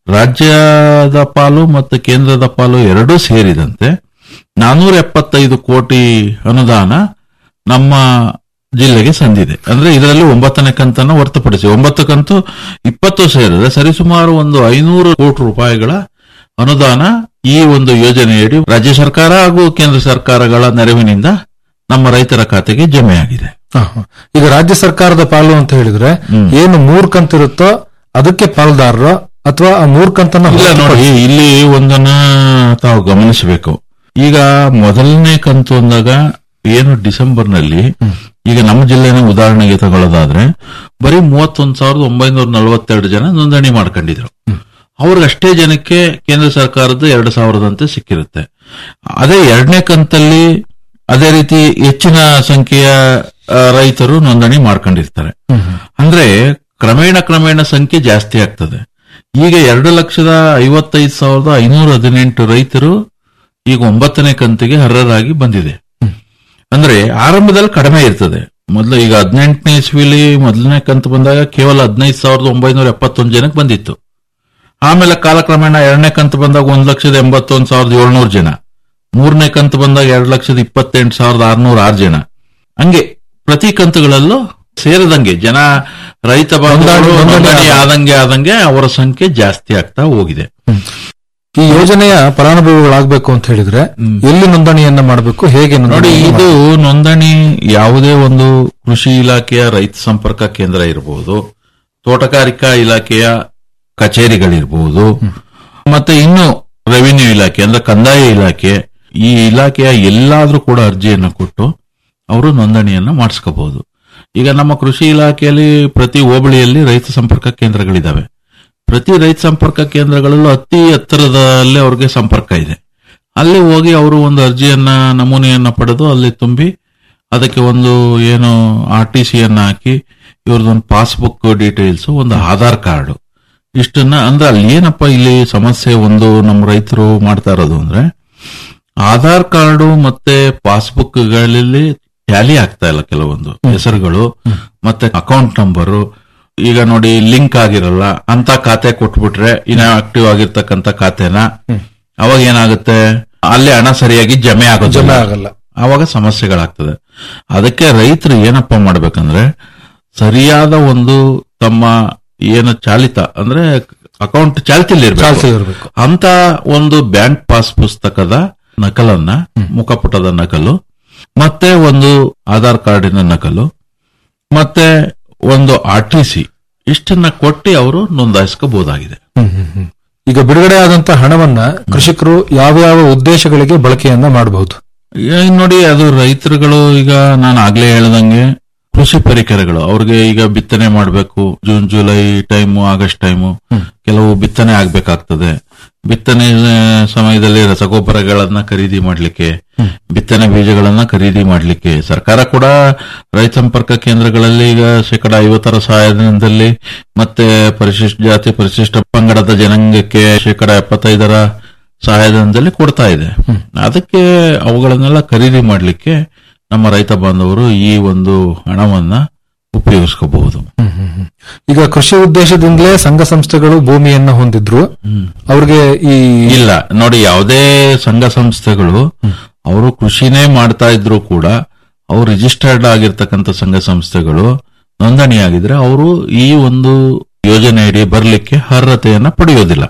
Speaker 17: ರಾಜ್ಯದ ಪಾಲು ಮತ್ತು ಕೇಂದ್ರದ ಪಾಲು ಎರಡೂ ಸೇರಿದಂತೆ ನಾನೂರ ಎಪ್ಪತ್ತೈದು ಕೋಟಿ ಅನುದಾನ ನಮ್ಮ ಜಿಲ್ಲೆಗೆ ಸಂದಿದೆ ಅಂದ್ರೆ ಇದರಲ್ಲಿ ಒಂಬತ್ತನೇ ಕಂತನ್ನು ಹೊರತುಪಡಿಸಿ ಒಂಬತ್ತು ಕಂತು ಇಪ್ಪತ್ತು ಸೇರಿದ್ರೆ ಸರಿಸುಮಾರು ಒಂದು ಐನೂರು ಕೋಟಿ ರೂಪಾಯಿಗಳ ಅನುದಾನ ಈ ಒಂದು ಯೋಜನೆಯಡಿ ರಾಜ್ಯ ಸರ್ಕಾರ ಹಾಗೂ ಕೇಂದ್ರ ಸರ್ಕಾರಗಳ ನೆರವಿನಿಂದ ನಮ್ಮ ರೈತರ ಖಾತೆಗೆ ಜಮೆಯಾಗಿದೆ
Speaker 16: ಹ, ಹ. ಈಗ ರಾಜ್ಯ ಸರ್ಕಾರದ ಪಾಲು ಅಂತ ಹೇಳಿದ್ರೆ ಏನು ಮೂರ್ ಕಂತಿರುತ್ತೋ ಅದಕ್ಕೆ ಪಾಲ್ದಾರರು ಅಥವಾ ಆ ಮೂರ್ ಕಂತನ್ನ
Speaker 17: ಇಲ್ಲ ನೋಡಿ
Speaker 16: ಹೊರತುಪಡಿಸಿ-
Speaker 17: ಇಲ್ಲಿ ಒಂದನ್ನ ತಾವು ಗಮನಿಸಬೇಕು ಈಗ ಮೊದಲನೇ ಕಂತು ಅಂದಾಗ ಏನು ಡಿಸೆಂಬರ್ ನಲ್ಲಿ ಈಗ ನಮ್ಮ ಜಿಲ್ಲೆನ ಉದಾಹರಣೆಗೆ ತಗೊಳ್ಳೋದಾದ್ರೆ ಬರೀ ಮೂವತ್ತೊಂದು ಸಾವಿರದ ಒಂಬೈನೂರ ನಲವತ್ತೆರಡು ಜನ ನೋಂದಣಿ ಮಾಡ್ಕೊಂಡಿದ್ರು ಅವ್ರಿಗೆ ಅಷ್ಟೇ ಜನಕ್ಕೆ ಕೇಂದ್ರ ಸರ್ಕಾರದ ಎರಡು ಸಾವಿರದಂತೆ ಸಿಕ್ಕಿರುತ್ತೆ ಅದೇ ಎರಡನೇ ಕಂತಲ್ಲಿ ಅದೇ ರೀತಿ ಹೆಚ್ಚಿನ ಸಂಖ್ಯೆಯ ಆ, ರೈತರು ನೋಂದಣಿ ಮಾಡ್ಕೊಂಡಿರ್ತಾರೆ ಅಂದ್ರೆ ಕ್ರಮೇಣ ಕ್ರಮೇಣ ಸಂಖ್ಯೆ ಜಾಸ್ತಿ ಆಗ್ತದೆ ಈಗ ಎರಡು ಲಕ್ಷದ ಐವತ್ತೈದು ಸಾವಿರದ ಐನೂರ ಹದಿನೆಂಟು ರೈತರು ಈಗ ಒಂಬತ್ತನೇ ಕಂತಿಗೆ ಅರ್ಹರಾಗಿ ಬಂದಿದೆ ಅಂದ್ರೆ ಆರಂಭದಲ್ಲಿ ಕಡಿಮೆ ಇರ್ತದೆ ಮೊದಲು ಈಗ ಹದಿನೆಂಟನೇ ಇಸ್ವಿಲಿ ಮೊದಲನೇ ಕಂತು ಬಂದಾಗ ಕೇವಲ ಹದಿನೈದು ಸಾವಿರದ ಒಂಬೈನೂರ ಎಪ್ಪತ್ತೊಂದು ಜನಕ್ಕೆ ಬಂದಿತ್ತು ಆಮೇಲೆ ಕಾಲಕ್ರಮೇಣ ಎರಡನೇ ಕಂತು ಬಂದಾಗ ಒಂದ್ ಲಕ್ಷದ ಎಂಬತ್ತೊಂದು ಸಾವಿರದ ಏಳ್ನೂರು ಜನ ಮೂರನೇ ಕಂತು ಬಂದಾಗ ಎರಡು ಲಕ್ಷದ ಇಪ್ಪತ್ತೆಂಟು ಸಾವಿರದ ಆರ್ನೂರ ಆರು ಜನ ಹಂಗೆ ಪ್ರತಿ ಕಂತುಗಳಲ್ಲೂ ಸೇರದಂಗೆ ಜನ ರೈತ ಬಾಂಧವರು
Speaker 16: ನೋಂದಣಿ-
Speaker 17: ನೋಂದಣಿ ಆದಂಗೆ ಆದಂಗೆ ಅವರ ಸಂಖ್ಯೆ ಜಾಸ್ತಿ ಆಗ್ತಾ ಹೋಗಿದೆ
Speaker 16: ಈ ಯೋಜನೆಯ ಫಲಾನುಭವಿಗಳಾಗಬೇಕು ಅಂತ ಹೇಳಿದ್ರೆ ಎಲ್ಲಿ ನೋಂದಣಿಯನ್ನ ಮಾಡಬೇಕು ಹೇಗೆ
Speaker 17: ನೋಡಿ
Speaker 16: ನೋಂದಣಿ
Speaker 17: ಇದು ನೋಂದಣಿ ಯಾವುದೇ ಒಂದು ಕೃಷಿ ಇಲಾಖೆಯ ರೈತ ಸಂಪರ್ಕ ಕೇಂದ್ರ ಇರಬಹುದು ತೋಟಗಾರಿಕಾ ಇಲಾಖೆಯ ಕಚೇರಿಗಳಿರಬಹುದು ಮತ್ತೆ ಇನ್ನು ರೆವಿನ್ಯೂ ಇಲಾಖೆ ಅಂದ್ರೆ ಕಂದಾಯ ಇಲಾಖೆ ಈ ಇಲಾಖೆಯ ಎಲ್ಲಾದ್ರೂ ಕೂಡ ಅರ್ಜಿಯನ್ನು ಕೊಟ್ಟು ಅವರು ನೋಂದಣಿಯನ್ನ ಮಾಡಿಸ್ಕೋಬಹುದು ಈಗ ನಮ್ಮ ಕೃಷಿ ಇಲಾಖೆಯಲ್ಲಿ ಪ್ರತಿ ಹೋಬಳಿಯಲ್ಲಿ ರೈತ ಸಂಪರ್ಕ ಕೇಂದ್ರಗಳಿದಾವೆ ಪ್ರತಿ ರೈತ ಸಂಪರ್ಕ ಕೇಂದ್ರಗಳಲ್ಲೂ ಅತಿ ಎತ್ತರದಲ್ಲೇ ಅವ್ರಿಗೆ ಸಂಪರ್ಕ ಇದೆ ಅಲ್ಲಿ ಹೋಗಿ ಅವರು ಒಂದು ಅರ್ಜಿಯನ್ನ ನಮೂನೆಯನ್ನ ಪಡೆದು ಅಲ್ಲಿ ತುಂಬಿ ಅದಕ್ಕೆ ಒಂದು ಏನು ಆರ್ ಟಿ ಸಿಯನ್ನ ಹಾಕಿ ಇವ್ರದೊಂದು ಪಾಸ್ಬುಕ್ ಡೀಟೇಲ್ಸ್ ಒಂದು ಆಧಾರ್ ಕಾರ್ಡ್ ಇಷ್ಟನ್ನ ಅಂದ್ರೆ ಅಲ್ಲಿ ಏನಪ್ಪ ಇಲ್ಲಿ ಸಮಸ್ಯೆ ಒಂದು ನಮ್ಮ ರೈತರು ಮಾಡ್ತಾ ಇರೋದು ಅಂದ್ರೆ ಆಧಾರ್ ಕಾರ್ಡು ಮತ್ತೆ ಪಾಸ್ಬುಕ್ಗಳಲ್ಲಿ ಟ್ಯಾಲಿ ಆಗ್ತಾ ಇಲ್ಲ ಕೆಲವೊಂದು ಹೆಸರುಗಳು ಮತ್ತೆ ಅಕೌಂಟ್ ನಂಬರು ಈಗ ನೋಡಿ ಲಿಂಕ್ ಆಗಿರಲ್ಲ ಅಂತ ಖಾತೆ ಕೊಟ್ಬಿಟ್ರೆ ಇನ್ನ ಆಕ್ಟಿವ್ ಆಗಿರ್ತಕ್ಕಂತ ಖಾತೆನ ಅವಾಗ ಏನಾಗುತ್ತೆ ಅಲ್ಲಿ ಹಣ ಸರಿಯಾಗಿ ಜಮೆ ಆಗೋದಿಲ್ಲ
Speaker 16: ಜಮೆ ಆಗಲ್ಲ.
Speaker 17: ಅವಾಗ ಸಮಸ್ಯೆಗಳಾಗ್ತದೆ ಅದಕ್ಕೆ ರೈತರು ಏನಪ್ಪ ಮಾಡ್ಬೇಕಂದ್ರೆ ಸರಿಯಾದ ಒಂದು ತಮ್ಮ ಏನು ಚಾಲಿತ ಅಂದ್ರೆ ಅಕೌಂಟ್ ಚಾಲ್ತಿಯಲ್ಲಿ
Speaker 16: ಚಾಲ್ತಿಯಲ್ಲಿ
Speaker 17: ಇರಬೇಕು
Speaker 16: ಇರ್ಬೇಕು.
Speaker 17: ಅಂತ ಒಂದು ಬ್ಯಾಂಕ್ ಪಾಸ್ ಪುಸ್ತಕದ ನಕಲನ್ನ ಮುಖಪುಟದ ನಕಲು ಮತ್ತೆ ಒಂದು ಆಧಾರ್ ಕಾರ್ಡಿನ ನಕಲು ಮತ್ತೆ ಒಂದು ಆರ್ ಟಿ ಸಿ ಇಷ್ಟನ್ನ ಕೊಟ್ಟು ಅವರು ನೋಂದಾಯಿಸ್ಕೋಬಹುದಾಗಿದೆ
Speaker 16: ಹ್ಮ್, ಹ್ಮ್, ಹ್ಮ್. ಈಗ ಬಿಡುಗಡೆ ಆದಂತ ಹಣವನ್ನ ಕೃಷಿಕರು ಯಾವ ಯಾವ ಉದ್ದೇಶಗಳಿಗೆ ಬಳಕೆಯನ್ನ ಮಾಡಬಹುದು
Speaker 17: ಈಗ ನೋಡಿ ಅದು ರೈತರುಗಳು ಈಗ ನಾನು ಆಗ್ಲೇ ಹೇಳ್ದಂಗೆ ಕೃಷಿ ಪರಿಕರಗಳು ಅವ್ರಿಗೆ ಈಗ ಬಿತ್ತನೆ ಮಾಡಬೇಕು June July time August time ಕೆಲವು ಬಿತ್ತನೆ ಆಗ್ಬೇಕಾಗ್ತದೆ ಬಿತ್ತನೆ ಆ, ಸಮಯದಲ್ಲಿ ರಸಗೊಬ್ಬರಗಳನ್ನ ಖರೀದಿ ಮಾಡ್ಲಿಕ್ಕೆ ಬಿತ್ತನೆ ಬೀಜಗಳನ್ನ ಖರೀದಿ ಮಾಡ್ಲಿಕ್ಕೆ ಸರ್ಕಾರ ಕೂಡ ರೈತ ಸಂಪರ್ಕ ಕೇಂದ್ರಗಳಲ್ಲಿ ಈಗ ಶೇಕಡ ಐವತ್ತರ ಸಹಾಯಧನದಲ್ಲಿ ಮತ್ತೆ ಪರಿಶಿಷ್ಟ ಜಾತಿ ಪರಿಶಿಷ್ಟ ಪಂಗಡದ ಜನಾಂಗಕ್ಕೆ ಶೇಕಡ ಎಪ್ಪತ್ತೈದರ ಸಹಾಯಧನದಲ್ಲಿ ಕೊಡ್ತಾ ಇದೆ ಅದಕ್ಕೆ ಅವುಗಳನ್ನೆಲ್ಲ ಖರೀದಿ ಮಾಡ್ಲಿಕ್ಕೆ ನಮ್ಮ ರೈತ ಬಾಂಧವರು ಈ ಒಂದು ಹಣವನ್ನ ಉಪಯೋಗಿಸ್ಕೋಬಹುದು
Speaker 16: ಈಗ ಕೃಷಿ ಉದ್ದೇಶದಿಂದಲೇ ಸಂಘ ಸಂಸ್ಥೆಗಳು ಭೂಮಿಯನ್ನ ಹೊಂದಿದ್ರು ಅವ್ರಿಗೆ ಈ
Speaker 17: ಇಲ್ಲ ನೋಡಿ ಯಾವುದೇ ಸಂಘ ಸಂಸ್ಥೆಗಳು ಅವರು ಕೃಷಿನೇ ಮಾಡ್ತಾ ಇದ್ರು ಕೂಡ ಅವ್ರು ರಿಜಿಸ್ಟರ್ಡ್ ಆಗಿರ್ತಕ್ಕಂಥ ಸಂಘ ಸಂಸ್ಥೆಗಳು ನೋಂದಣಿಯಾಗಿದ್ರೆ ಅವರು ಈ ಒಂದು ಯೋಜನೆಯಡಿ ಬರಲಿಕ್ಕೆ ಅರ್ಹತೆಯನ್ನ ಪಡೆಯೋದಿಲ್ಲ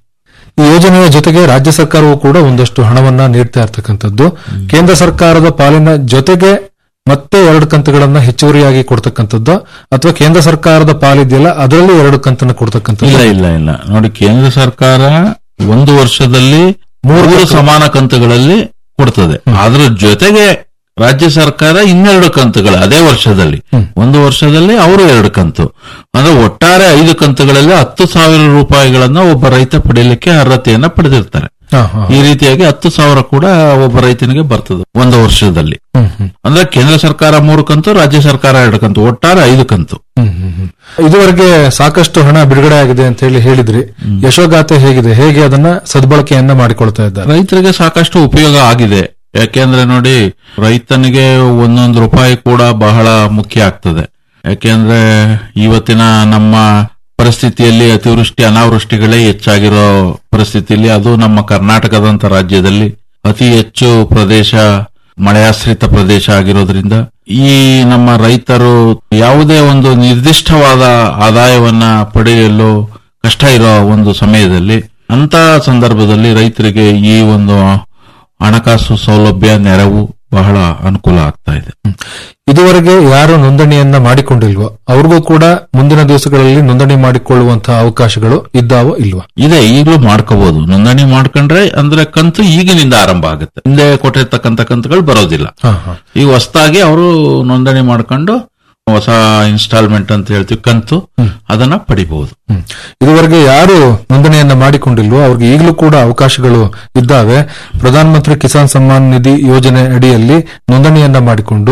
Speaker 16: ಈ ಯೋಜನೆಯ ಜೊತೆಗೆ ರಾಜ್ಯ ಸರ್ಕಾರವು ಕೂಡ ಒಂದಷ್ಟು ಹಣವನ್ನ ನೀಡ್ತಾ ಇರ್ತಕ್ಕಂಥದ್ದು ಕೇಂದ್ರ ಸರ್ಕಾರದ ಪಾಲಿನ ಜೊತೆಗೆ ಮತ್ತೆ ಎರಡು ಕಂತುಗಳನ್ನ ಹೆಚ್ಚುವರಿಯಾಗಿ ಕೊಡ್ತಕ್ಕಂಥದ್ದು ಅಥವಾ ಕೇಂದ್ರ ಸರ್ಕಾರದ ಪಾಲಿದೆಯಲ್ಲ ಅದರಲ್ಲಿ ಎರಡು ಕಂತನ್ನ ಕೊಡ್ತಕ್ಕಂಥದ್ದು
Speaker 17: ಇಲ್ಲ ಇಲ್ಲ ಇಲ್ಲ ನೋಡಿ ಕೇಂದ್ರ ಸರ್ಕಾರ ಒಂದು ವರ್ಷದಲ್ಲಿ ಮೂರು ಸಮಾನ ಕಂತುಗಳಲ್ಲಿ ಕೊಡ್ತದೆ ಅದ್ರ ಜೊತೆಗೆ ರಾಜ್ಯ ಸರ್ಕಾರ ಇನ್ನೆರಡು ಕಂತುಗಳು ಅದೇ ವರ್ಷದಲ್ಲಿ ಒಂದು ವರ್ಷದಲ್ಲಿ ಅವರು ಎರಡು ಕಂತು ಅಂದ್ರೆ ಒಟ್ಟಾರೆ ಐದು ಕಂತುಗಳಲ್ಲಿ ಹತ್ತು ಸಾವಿರ ರೂಪಾಯಿಗಳನ್ನ ಒಬ್ಬ ರೈತ ಪಡೆಯಲಿಕ್ಕೆ ಅರ್ಹತೆಯನ್ನ ಪಡೆದಿರ್ತಾರೆ
Speaker 16: ಹಾ, ಹಾ.
Speaker 17: ಈ ರೀತಿಯಾಗಿ ಹತ್ತು ಸಾವಿರ ಕೂಡ ಒಬ್ಬ ರೈತನಿಗೆ ಬರ್ತದೆ ಒಂದು ವರ್ಷದಲ್ಲಿ ಅಂದ್ರೆ ಕೇಂದ್ರ ಸರ್ಕಾರ ಮೂರು ಕಂತು ರಾಜ್ಯ ಸರ್ಕಾರ ಎರಡು ಕಂತು ಒಟ್ಟಾರೆ ಐದು ಕಂತು
Speaker 16: ಇದುವರೆಗೆ ಸಾಕಷ್ಟು ಹಣ ಬಿಡುಗಡೆ ಆಗಿದೆ ಅಂತ ಹೇಳಿ ಹೇಳಿದ್ರಿ ಯಶೋಗಾಥೆ ಹೇಗಿದೆ ಹೇಗೆ ಅದನ್ನ ಸದ್ಬಳಕೆಯನ್ನ ಮಾಡಿಕೊಳ್ತಾ ಇದ್ದಾರೆ
Speaker 17: ರೈತರಿಗೆ ಸಾಕಷ್ಟು ಉಪಯೋಗ ಆಗಿದೆ ಯಾಕೆಂದ್ರೆ ನೋಡಿ ರೈತನಿಗೆ ಒಂದೊಂದು ರೂಪಾಯಿ ಕೂಡ ಬಹಳ ಮುಖ್ಯ ಆಗ್ತದೆ ಯಾಕೆಂದ್ರೆ ಇವತ್ತಿನ ನಮ್ಮ ಪರಿಸ್ಥಿತಿಯಲ್ಲಿ ಅತಿವೃಷ್ಟಿ ಅನಾವೃಷ್ಟಿಗಳೇ ಹೆಚ್ಚಾಗಿರೋ ಪರಿಸ್ಥಿತಿಯಲ್ಲಿ ಅದು ನಮ್ಮ ಕರ್ನಾಟಕದಂತ ರಾಜ್ಯದಲ್ಲಿ ಅತಿ ಹೆಚ್ಚು ಪ್ರದೇಶ ಮಳೆಯಾಶ್ರಿತ ಪ್ರದೇಶ ಆಗಿರೋದ್ರಿಂದ ಈ ನಮ್ಮ ರೈತರು ಯಾವುದೇ ಒಂದು ನಿರ್ದಿಷ್ಟವಾದ ಆದಾಯವನ್ನ ಪಡೆಯಲು ಕಷ್ಟ ಇರೋ ಒಂದು ಸಮಯದಲ್ಲಿ ಅಂತ ಸಂದರ್ಭದಲ್ಲಿ ರೈತರಿಗೆ ಈ ಒಂದು ಹಣಕಾಸು ಸೌಲಭ್ಯ ನೆರವು ಬಹಳ ಅನುಕೂಲ ಆಗ್ತಾ ಇದೆ
Speaker 16: ಇದುವರೆಗೆ ಯಾರು ನೋಂದಣಿಯನ್ನ ಮಾಡಿಕೊಂಡಿಲ್ವೋ ಅವ್ರಿಗೂ ಕೂಡ ಮುಂದಿನ ದಿವಸಗಳಲ್ಲಿ ನೋಂದಣಿ ಮಾಡಿಕೊಳ್ಳುವಂತಹ ಅವಕಾಶಗಳು ಇದ್ದಾವೋ ಇಲ್ವಾ
Speaker 17: ಇದೆ ಈಗಲೂ ಮಾಡ್ಕೋಬಹುದು ನೋಂದಣಿ ಮಾಡ್ಕೊಂಡ್ರೆ ಅಂದ್ರೆ ಕಂತು ಈಗಿನಿಂದ ಆರಂಭ ಆಗುತ್ತೆ ಹಿಂದೆ ಕೊಟ್ಟಿರ್ತಕ್ಕಂಥ ಕಂತುಗಳು ಬರೋದಿಲ್ಲ
Speaker 16: ಹಾ, ಹಾ.
Speaker 17: ಈಗ ಹೊಸದಾಗಿ ಅವರು ನೋಂದಣಿ ಮಾಡ್ಕೊಂಡು ಹೊಸ ಇನ್ಸ್ಟಾಲ್ಮೆಂಟ್ ಅಂತ ಹೇಳ್ತೀವಿ ಕಂತು ಅದನ್ನ ಪಡಿಬಹುದು
Speaker 16: ಹ್ಮ್. ಇದುವರೆಗೆ ಯಾರು ನೋಂದಣಿಯನ್ನ ಮಾಡಿಕೊಂಡಿಲ್ವೋ ಅವ್ರಿಗೆ ಈಗಲೂ ಕೂಡ ಅವಕಾಶಗಳು ಇದ್ದಾವೆ ಪ್ರಧಾನಮಂತ್ರಿ ಕಿಸಾನ್ ಸಮ್ಮಾನ್ ನಿಧಿ ಯೋಜನೆ ಅಡಿಯಲ್ಲಿ ನೋಂದಣಿಯನ್ನ ಮಾಡಿಕೊಂಡು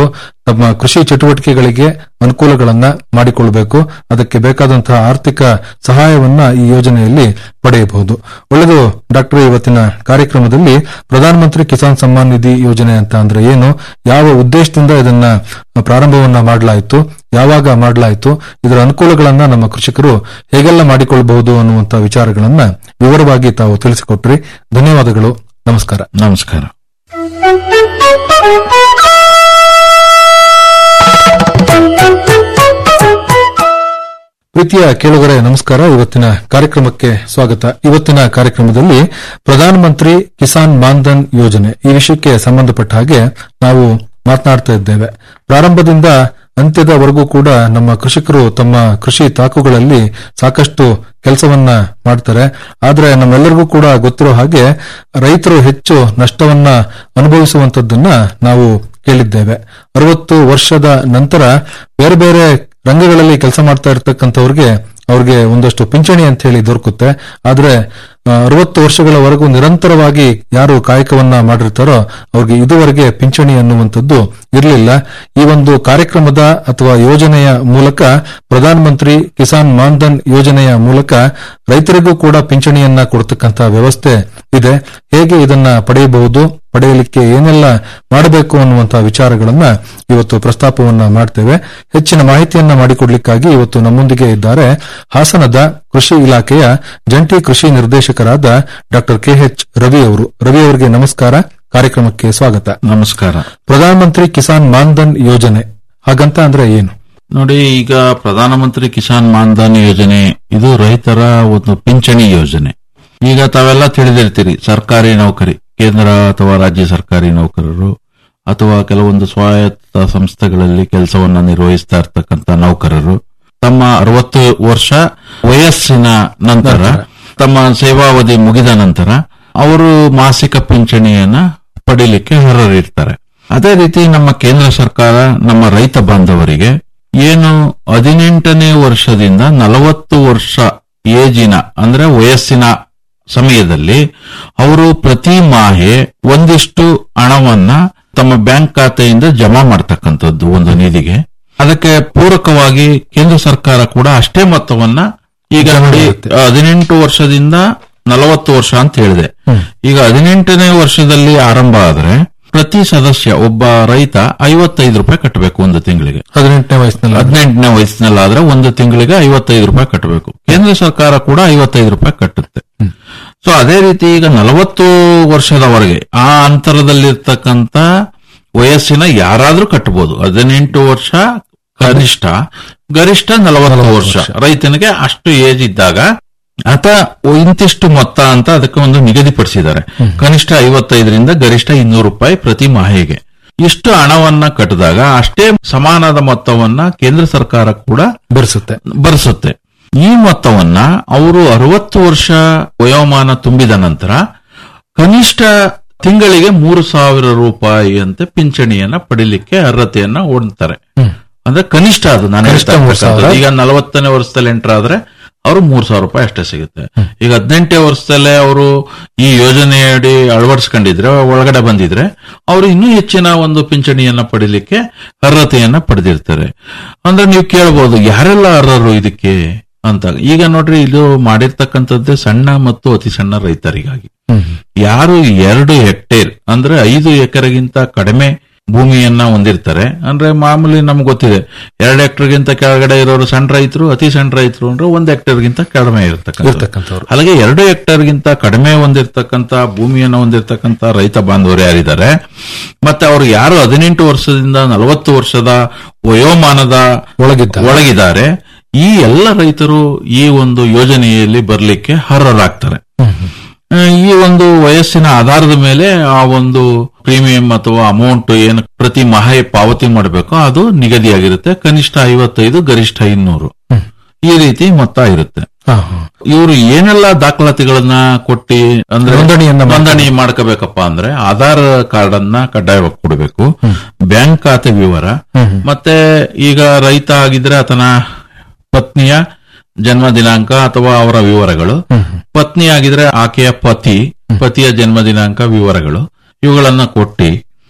Speaker 16: ತಮ್ಮ ಕೃಷಿ ಚಟುವಟಿಕೆಗಳಿಗೆ ಅನುಕೂಲಗಳನ್ನ ಮಾಡಿಕೊಳ್ಳಬೇಕು ಅದಕ್ಕೆ ಬೇಕಾದಂತಹ ಆರ್ಥಿಕ ಸಹಾಯವನ್ನ ಈ ಯೋಜನೆಯಲ್ಲಿ ಪಡೆಯಬಹುದು ಒಳ್ಳೆಯದು ಡಾಕ್ಟರ್ ಇವತ್ತಿನ ಕಾರ್ಯಕ್ರಮದಲ್ಲಿ ಪ್ರಧಾನಮಂತ್ರಿ ಕಿಸಾನ್ ಸಮ್ಮಾನ್ ನಿಧಿ ಯೋಜನೆ ಅಂತ ಅಂದ್ರೆ ಏನು ಯಾವ ಉದ್ದೇಶದಿಂದ ಇದನ್ನ ಪ್ರಾರಂಭವನ್ನ ಮಾಡಲಾಯಿತು ಯಾವಾಗ ಮಾಡಲಾಯಿತು ಇದರ ಅನುಕೂಲಗಳನ್ನ ನಮ್ಮ ಕೃಷಿಕರು ಹೇಗೆಲ್ಲ ಮಾಡಿಕೊಳ್ಳಬಹುದು ಅನ್ನುವಂತ ವಿಚಾರಗಳನ್ನ ವಿವರವಾಗಿ ತಾವು ತಿಳಿಸಿಕೊಟ್ರಿ ಧನ್ಯವಾದಗಳು ನಮಸ್ಕಾರ
Speaker 17: ನಮಸ್ಕಾರ
Speaker 16: ಪ್ರೀತಿಯ ಕೇಳುಗರೆ ನಮಸ್ಕಾರ ಇವತ್ತಿನ ಕಾರ್ಯಕ್ರಮಕ್ಕೆ ಸ್ವಾಗತ ಇವತ್ತಿನ ಕಾರ್ಯಕ್ರಮದಲ್ಲಿ ಪ್ರಧಾನಮಂತ್ರಿ ಕಿಸಾನ್ ಮಾನ್ಧನ್ ಯೋಜನೆ ಈ ವಿಷಯಕ್ಕೆ ಸಂಬಂಧಪಟ್ಟ ಹಾಗೆ ನಾವು ಮಾತನಾಡ್ತಾ ಇದ್ದೇವೆ ಪ್ರಾರಂಭದಿಂದ ಅಂತ್ಯದವರೆಗೂ ಕೂಡ ನಮ್ಮ ಕೃಷಿಕರು ತಮ್ಮ ಕೃಷಿ ತಾಕುಗಳಲ್ಲಿ ಸಾಕಷ್ಟು ಕೆಲಸವನ್ನ ಮಾಡ್ತಾರೆ ಆದ್ರೆ ನಮ್ಮೆಲ್ಲರಿಗೂ ಕೂಡ ಗೊತ್ತಿರೋ ಹಾಗೆ ರೈತರು ಹೆಚ್ಚು ನಷ್ಟವನ್ನ ಅನುಭವಿಸುವಂತದ್ದನ್ನ ನಾವು ಕೇಳಿದ್ದೇವೆ ಅರವತ್ತು ವರ್ಷದ ನಂತರ ಬೇರೆ ಬೇರೆ ರಂಗಗಳಲ್ಲಿ ಕೆಲಸ ಮಾಡ್ತಾ ಇರ್ತಕ್ಕಂಥವ್ರಿಗೆ ಅವ್ರಿಗೆ ಒಂದಷ್ಟು ಪಿಂಚಣಿ ಅಂತ ಹೇಳಿ ದೊರಕುತ್ತೆ ಆದ್ರೆ ಅರವತ್ತು ವರ್ಷಗಳವರೆಗೂ ನಿರಂತರವಾಗಿ ಯಾರು ಕಾಯಕವನ್ನ ಮಾಡಿರ್ತಾರೋ ಅವ್ರಿಗೆ ಇದುವರೆಗೆ ಪಿಂಚಣಿ ಅನ್ನುವಂಥದ್ದು ಇರಲಿಲ್ಲ ಈ ಒಂದು ಕಾರ್ಯಕ್ರಮದ ಅಥವಾ ಯೋಜನೆಯ ಮೂಲಕ ಪ್ರಧಾನಮಂತ್ರಿ ಕಿಸಾನ್ ಮಾನ್ಧನ್ ಯೋಜನೆಯ ಮೂಲಕ ರೈತರಿಗೂ ಕೂಡ ಪಿಂಚಣಿಯನ್ನ ಕೊಡ್ತಕ್ಕಂಥ ವ್ಯವಸ್ಥೆ ಇದೆ ಹೇಗೆ ಇದನ್ನ ಪಡೆಯಬಹುದು ಪಡೆಯಲಿಕ್ಕೆ ಏನೆಲ್ಲ ಮಾಡಬೇಕು ಅನ್ನುವಂತಹ ವಿಚಾರಗಳನ್ನ ಇವತ್ತು ಪ್ರಸ್ತಾಪವನ್ನ ಮಾಡ್ತೇವೆ ಹೆಚ್ಚಿನ ಮಾಹಿತಿಯನ್ನ ಮಾಡಿಕೊಡ್ಲಿಕ್ಕಾಗಿ ಇವತ್ತು ನಮ್ಮೊಂದಿಗೆ ಇದ್ದಾರೆ ಹಾಸನದ ಕೃಷಿ ಇಲಾಖೆಯ ಜಂಟಿ ಕೃಷಿ ನಿರ್ದೇಶಕರಾದ ಡಾಕ್ಟರ್ ಕೆಎಚ್ ರವಿ ಅವರು ರವಿ ಅವರಿಗೆ ನಮಸ್ಕಾರ ಕಾರ್ಯಕ್ರಮಕ್ಕೆ ಸ್ವಾಗತ
Speaker 17: ನಮಸ್ಕಾರ
Speaker 16: ಪ್ರಧಾನಮಂತ್ರಿ ಕಿಸಾನ್ ಮಾನ್ಧನ್ ಯೋಜನೆ ಹಾಗಂತ ಅಂದ್ರೆ ಏನು
Speaker 17: ನೋಡಿ ಈಗ ಪ್ರಧಾನಮಂತ್ರಿ ಕಿಸಾನ್ ಮಾನ್ಧನ್ ಯೋಜನೆ ಇದು ರೈತರ ಒಂದು ಪಿಂಚಣಿ ಯೋಜನೆ ಈಗ ತಾವೆಲ್ಲ ತಿಳಿದಿರ್ತೀರಿ ಸರ್ಕಾರಿ ನೌಕರಿ ಕೇಂದ್ರ ಅಥವಾ ರಾಜ್ಯ ಸರ್ಕಾರಿ ನೌಕರರು ಅಥವಾ ಕೆಲವೊಂದು ಸ್ವಾಯತ್ತ ಸಂಸ್ಥೆಗಳಲ್ಲಿ ಕೆಲಸವನ್ನ ನಿರ್ವಹಿಸ್ತಾ ಇರ್ತಕ್ಕಂಥ ನೌಕರರು ತಮ್ಮ ಅರವತ್ತು ವರ್ಷ ವಯಸ್ಸಿನ ನಂತರ ತಮ್ಮ ಸೇವಾವಧಿ ಮುಗಿದ ನಂತರ ಅವರು ಮಾಸಿಕ ಪಿಂಚಣಿಯನ್ನ ಪಡಿಲಿಕ್ಕೆ ಹೊರರಿರ್ತಾರೆ ಅದೇ ರೀತಿ ನಮ್ಮ ಕೇಂದ್ರ ಸರ್ಕಾರ ನಮ್ಮ ರೈತ ಬಾಂಧವರಿಗೆ ಏನು ಹದಿನೆಂಟನೇ ವರ್ಷದಿಂದ ನಲವತ್ತು ವರ್ಷ ಏಜಿನ ಅಂದ್ರೆ ವಯಸ್ಸಿನ ಸಮಯದಲ್ಲಿ ಅವರು ಪ್ರತಿ ಮಾಹೆ ಒಂದಿಷ್ಟು ಹಣವನ್ನ ತಮ್ಮ ಬ್ಯಾಂಕ್ ಖಾತೆಯಿಂದ ಜಮಾ ಮಾಡ್ತಕ್ಕಂಥದ್ದು ಒಂದು ನಿಧಿಗೆ ಅದಕ್ಕೆ ಪೂರಕವಾಗಿ ಕೇಂದ್ರ ಸರ್ಕಾರ ಕೂಡ ಅಷ್ಟೇ ಮೊತ್ತವನ್ನ ಈಗ ನೋಡಿ ಹದಿನೆಂಟು ವರ್ಷದಿಂದ ನಲವತ್ತು ವರ್ಷ ಅಂತ ಹೇಳಿದೆ ಈಗ ಹದಿನೆಂಟನೇ ವರ್ಷದಲ್ಲಿ ಆರಂಭ ಆದ್ರೆ ಪ್ರತಿ ಸದಸ್ಯ ಒಬ್ಬ ರೈತ ಐವತ್ತೈದು ರೂಪಾಯಿ ಕಟ್ಟಬೇಕು ಒಂದು ತಿಂಗಳಿಗೆ
Speaker 16: ಹದಿನೆಂಟನೇ ವಯಸ್ಸಿನಲ್ಲಿ
Speaker 17: ಹದಿನೆಂಟನೇ ವಯಸ್ಸಿನಲ್ಲಾದ್ರೆ ಒಂದು ತಿಂಗಳಿಗೆ ಐವತ್ತೈದು ರೂಪಾಯಿ ಕಟ್ಟಬೇಕು ಕೇಂದ್ರ ಸರ್ಕಾರ ಕೂಡ ಐವತ್ತೈದು ರೂಪಾಯಿ ಕಟ್ಟುತ್ತೆ ಸೊ ಅದೇ ರೀತಿ ಈಗ ನಲವತ್ತು ವರ್ಷದವರೆಗೆ ಆ ಅಂತರದಲ್ಲಿರ್ತಕ್ಕಂಥ ವಯಸ್ಸಿನ ಯಾರಾದ್ರೂ ಕಟ್ಟಬಹುದು ಹದಿನೆಂಟು ವರ್ಷ ಕನಿಷ್ಠ ಗರಿಷ್ಠ ನಲವತ್ತು ವರ್ಷ ರೈತನಿಗೆ ಅಷ್ಟು ಏಜ್ ಇದ್ದಾಗ ಆತ ಇಂತಿಷ್ಟು ಮೊತ್ತ ಅಂತ ಅದಕ್ಕೆ ಒಂದು ನಿಗದಿಪಡಿಸಿದ್ದಾರೆ ಕನಿಷ್ಠ ಐವತ್ತೈದರಿಂದ ಗರಿಷ್ಠ ಇನ್ನೂರು ರೂಪಾಯಿ ಪ್ರತಿ ಮಾಹೆಗೆ ಇಷ್ಟು ಹಣವನ್ನ ಕಟ್ಟಿದಾಗ ಅಷ್ಟೇ ಸಮಾನದ ಮೊತ್ತವನ್ನ ಕೇಂದ್ರ ಸರ್ಕಾರ ಕೂಡ
Speaker 16: ಭರಿಸುತ್ತೆ
Speaker 17: ಭರಿಸುತ್ತೆ ಈ ಮೊತ್ತವನ್ನ ಅವರು ಅರವತ್ತು ವರ್ಷ ವಯೋಮಾನ ತುಂಬಿದ ನಂತರ ಕನಿಷ್ಠ ತಿಂಗಳಿಗೆ ಮೂರು ಸಾವಿರ ರೂಪಾಯಿ ಅಂತೆ ಪಿಂಚಣಿಯನ್ನ ಪಡಿಲಿಕ್ಕೆ ಅರ್ಹತೆಯನ್ನ ಹೊಂದ್ತಾರೆ ಅಂದ್ರೆ ಕನಿಷ್ಠ ಅದು ನಾನು
Speaker 16: ಕನಿಷ್ಠ
Speaker 17: ಹೇಳ್ತಾ
Speaker 16: ಮೂರು ಸಾವಿರ.
Speaker 17: ಇರ್ತಕ್ಕಂಥದ್ದು. ಈಗ ನಲವತ್ತನೇ ವರ್ಷದಲ್ಲಿ ಎಂಟರ್ ಆದ್ರೆ ಅವರು ಮೂರ್ ಸಾವಿರ ರೂಪಾಯಿ ಅಷ್ಟೇ ಸಿಗುತ್ತೆ ಈಗ ಹದಿನೆಂಟನೇ ವರ್ಷದಲ್ಲೇ ಅವರು ಈ ಯೋಜನೆಯಡಿ ಅಳವಡಿಸ್ಕೊಂಡಿದ್ರೆ ಒಳಗಡೆ ಬಂದಿದ್ರೆ ಅವರು ಇನ್ನೂ ಹೆಚ್ಚಿನ ಒಂದು ಪಿಂಚಣಿಯನ್ನ ಪಡಿಲಿಕ್ಕೆ ಅರ್ಹತೆಯನ್ನ ಪಡೆದಿರ್ತಾರೆ ಅಂದ್ರೆ ನೀವು ಕೇಳಬಹುದು ಯಾರೆಲ್ಲ ಅರ್ಹರು ಇದಕ್ಕೆ ಅಂತ ಈಗ ನೋಡ್ರಿ ಇದು ಮಾಡಿರ್ತಕ್ಕಂಥದ್ದೇ ಸಣ್ಣ ಮತ್ತು ಅತಿ ಸಣ್ಣ ರೈತರಿಗಾಗಿ ಯಾರು ಎರಡು ಹೆಕ್ಟೇರ್ ಅಂದ್ರೆ ಐದು ಎಕರೆಗಿಂತ ಕಡಿಮೆ ಭೂಮಿಯನ್ನ ಹೊಂದಿರ್ತಾರೆ ಅಂದ್ರೆ ಮಾಮೂಲಿ ನಮ್ಗೆ ಗೊತ್ತಿದೆ ಎರಡು ಹೆಕ್ಟರ್ಗಿಂತ ಕೆಳಗಡೆ ಇರೋರು ಸಣ್ಣ ರೈತರು ಅತಿ ಸಣ್ಣ ರೈತರು ಅಂದ್ರೆ ಒಂದು ಹೆಕ್ಟೇರ್ಗಿಂತ ಕಡಿಮೆ ಇರತಕ್ಕಂಥ
Speaker 16: ಇರ್ತಕ್ಕಂಥವ್ರು
Speaker 17: ಹಾಗೆ ಎರಡು ಹೆಕ್ಟೇರ್ಗಿಂತ ಕಡಿಮೆ ಹೊಂದಿರತಕ್ಕಂತ ಭೂಮಿಯನ್ನು ಹೊಂದಿರತಕ್ಕಂತ ರೈತ ಬಾಂಧವರು ಯಾರಿದ್ದಾರೆ ಮತ್ತೆ ಅವರು ಯಾರು ಹದಿನೆಂಟು ವರ್ಷದಿಂದ ನಲವತ್ತು ವರ್ಷದ ವಯೋಮಾನದ
Speaker 16: ಒಳಗಿದ್ದ
Speaker 17: ಒಳಗಿದ್ದಾರೆ ಈ ಎಲ್ಲ ರೈತರು ಈ ಒಂದು ಯೋಜನೆಯಲ್ಲಿ ಬರಲಿಕ್ಕೆ ಅರ್ಹರಾಗ್ತಾರೆ ಆ, ಈ ಒಂದು ವಯಸ್ಸಿನ ಆಧಾರದ ಮೇಲೆ ಆ ಒಂದು ಪ್ರೀಮಿಯಂ ಅಥವಾ ಅಮೌಂಟ್ ಏನು ಪ್ರತಿ ಮಾಹೆ ಪಾವತಿ ಮಾಡಬೇಕು ಅದು ನಿಗದಿಯಾಗಿರುತ್ತೆ ಕನಿಷ್ಠ ಐವತ್ತೈದು ಗರಿಷ್ಠ ಇನ್ನೂರು ಈ ರೀತಿ ಮೊತ್ತ ಇರುತ್ತೆ ಇವರು ಏನೆಲ್ಲ ದಾಖಲಾತಿಗಳನ್ನ ಕೊಟ್ಟಿ ಅಂದ್ರೆ
Speaker 16: ನೋಂದಣಿಯನ್ನ ಮಾಡ್ಕೊಬೇಕು.
Speaker 17: ನೋಂದಣಿ ಮಾಡ್ಕೋಬೇಕಪ್ಪ ಅಂದ್ರೆ ಆಧಾರ್ ಕಾರ್ಡ್ ಅನ್ನ ಕಡ್ಡಾಯವಾಗಿ ಕೊಡಬೇಕು ಬ್ಯಾಂಕ್ ಖಾತೆ ವಿವರ ಮತ್ತೆ ಈಗ ರೈತ ಆಗಿದ್ರೆ ಆತನ ಪತ್ನಿಯ ಜನ್ಮ ದಿನಾಂಕ ಅಥವಾ ಅವರ ವಿವರಗಳು ಪತ್ನಿ ಆಗಿದ್ರೆ ಆಕೆಯ ಪತಿ ಪತಿಯ ಜನ್ಮ ದಿನಾಂಕ ವಿವರಗಳು ಇವುಗಳನ್ನ ಕೊಟ್ಟಿ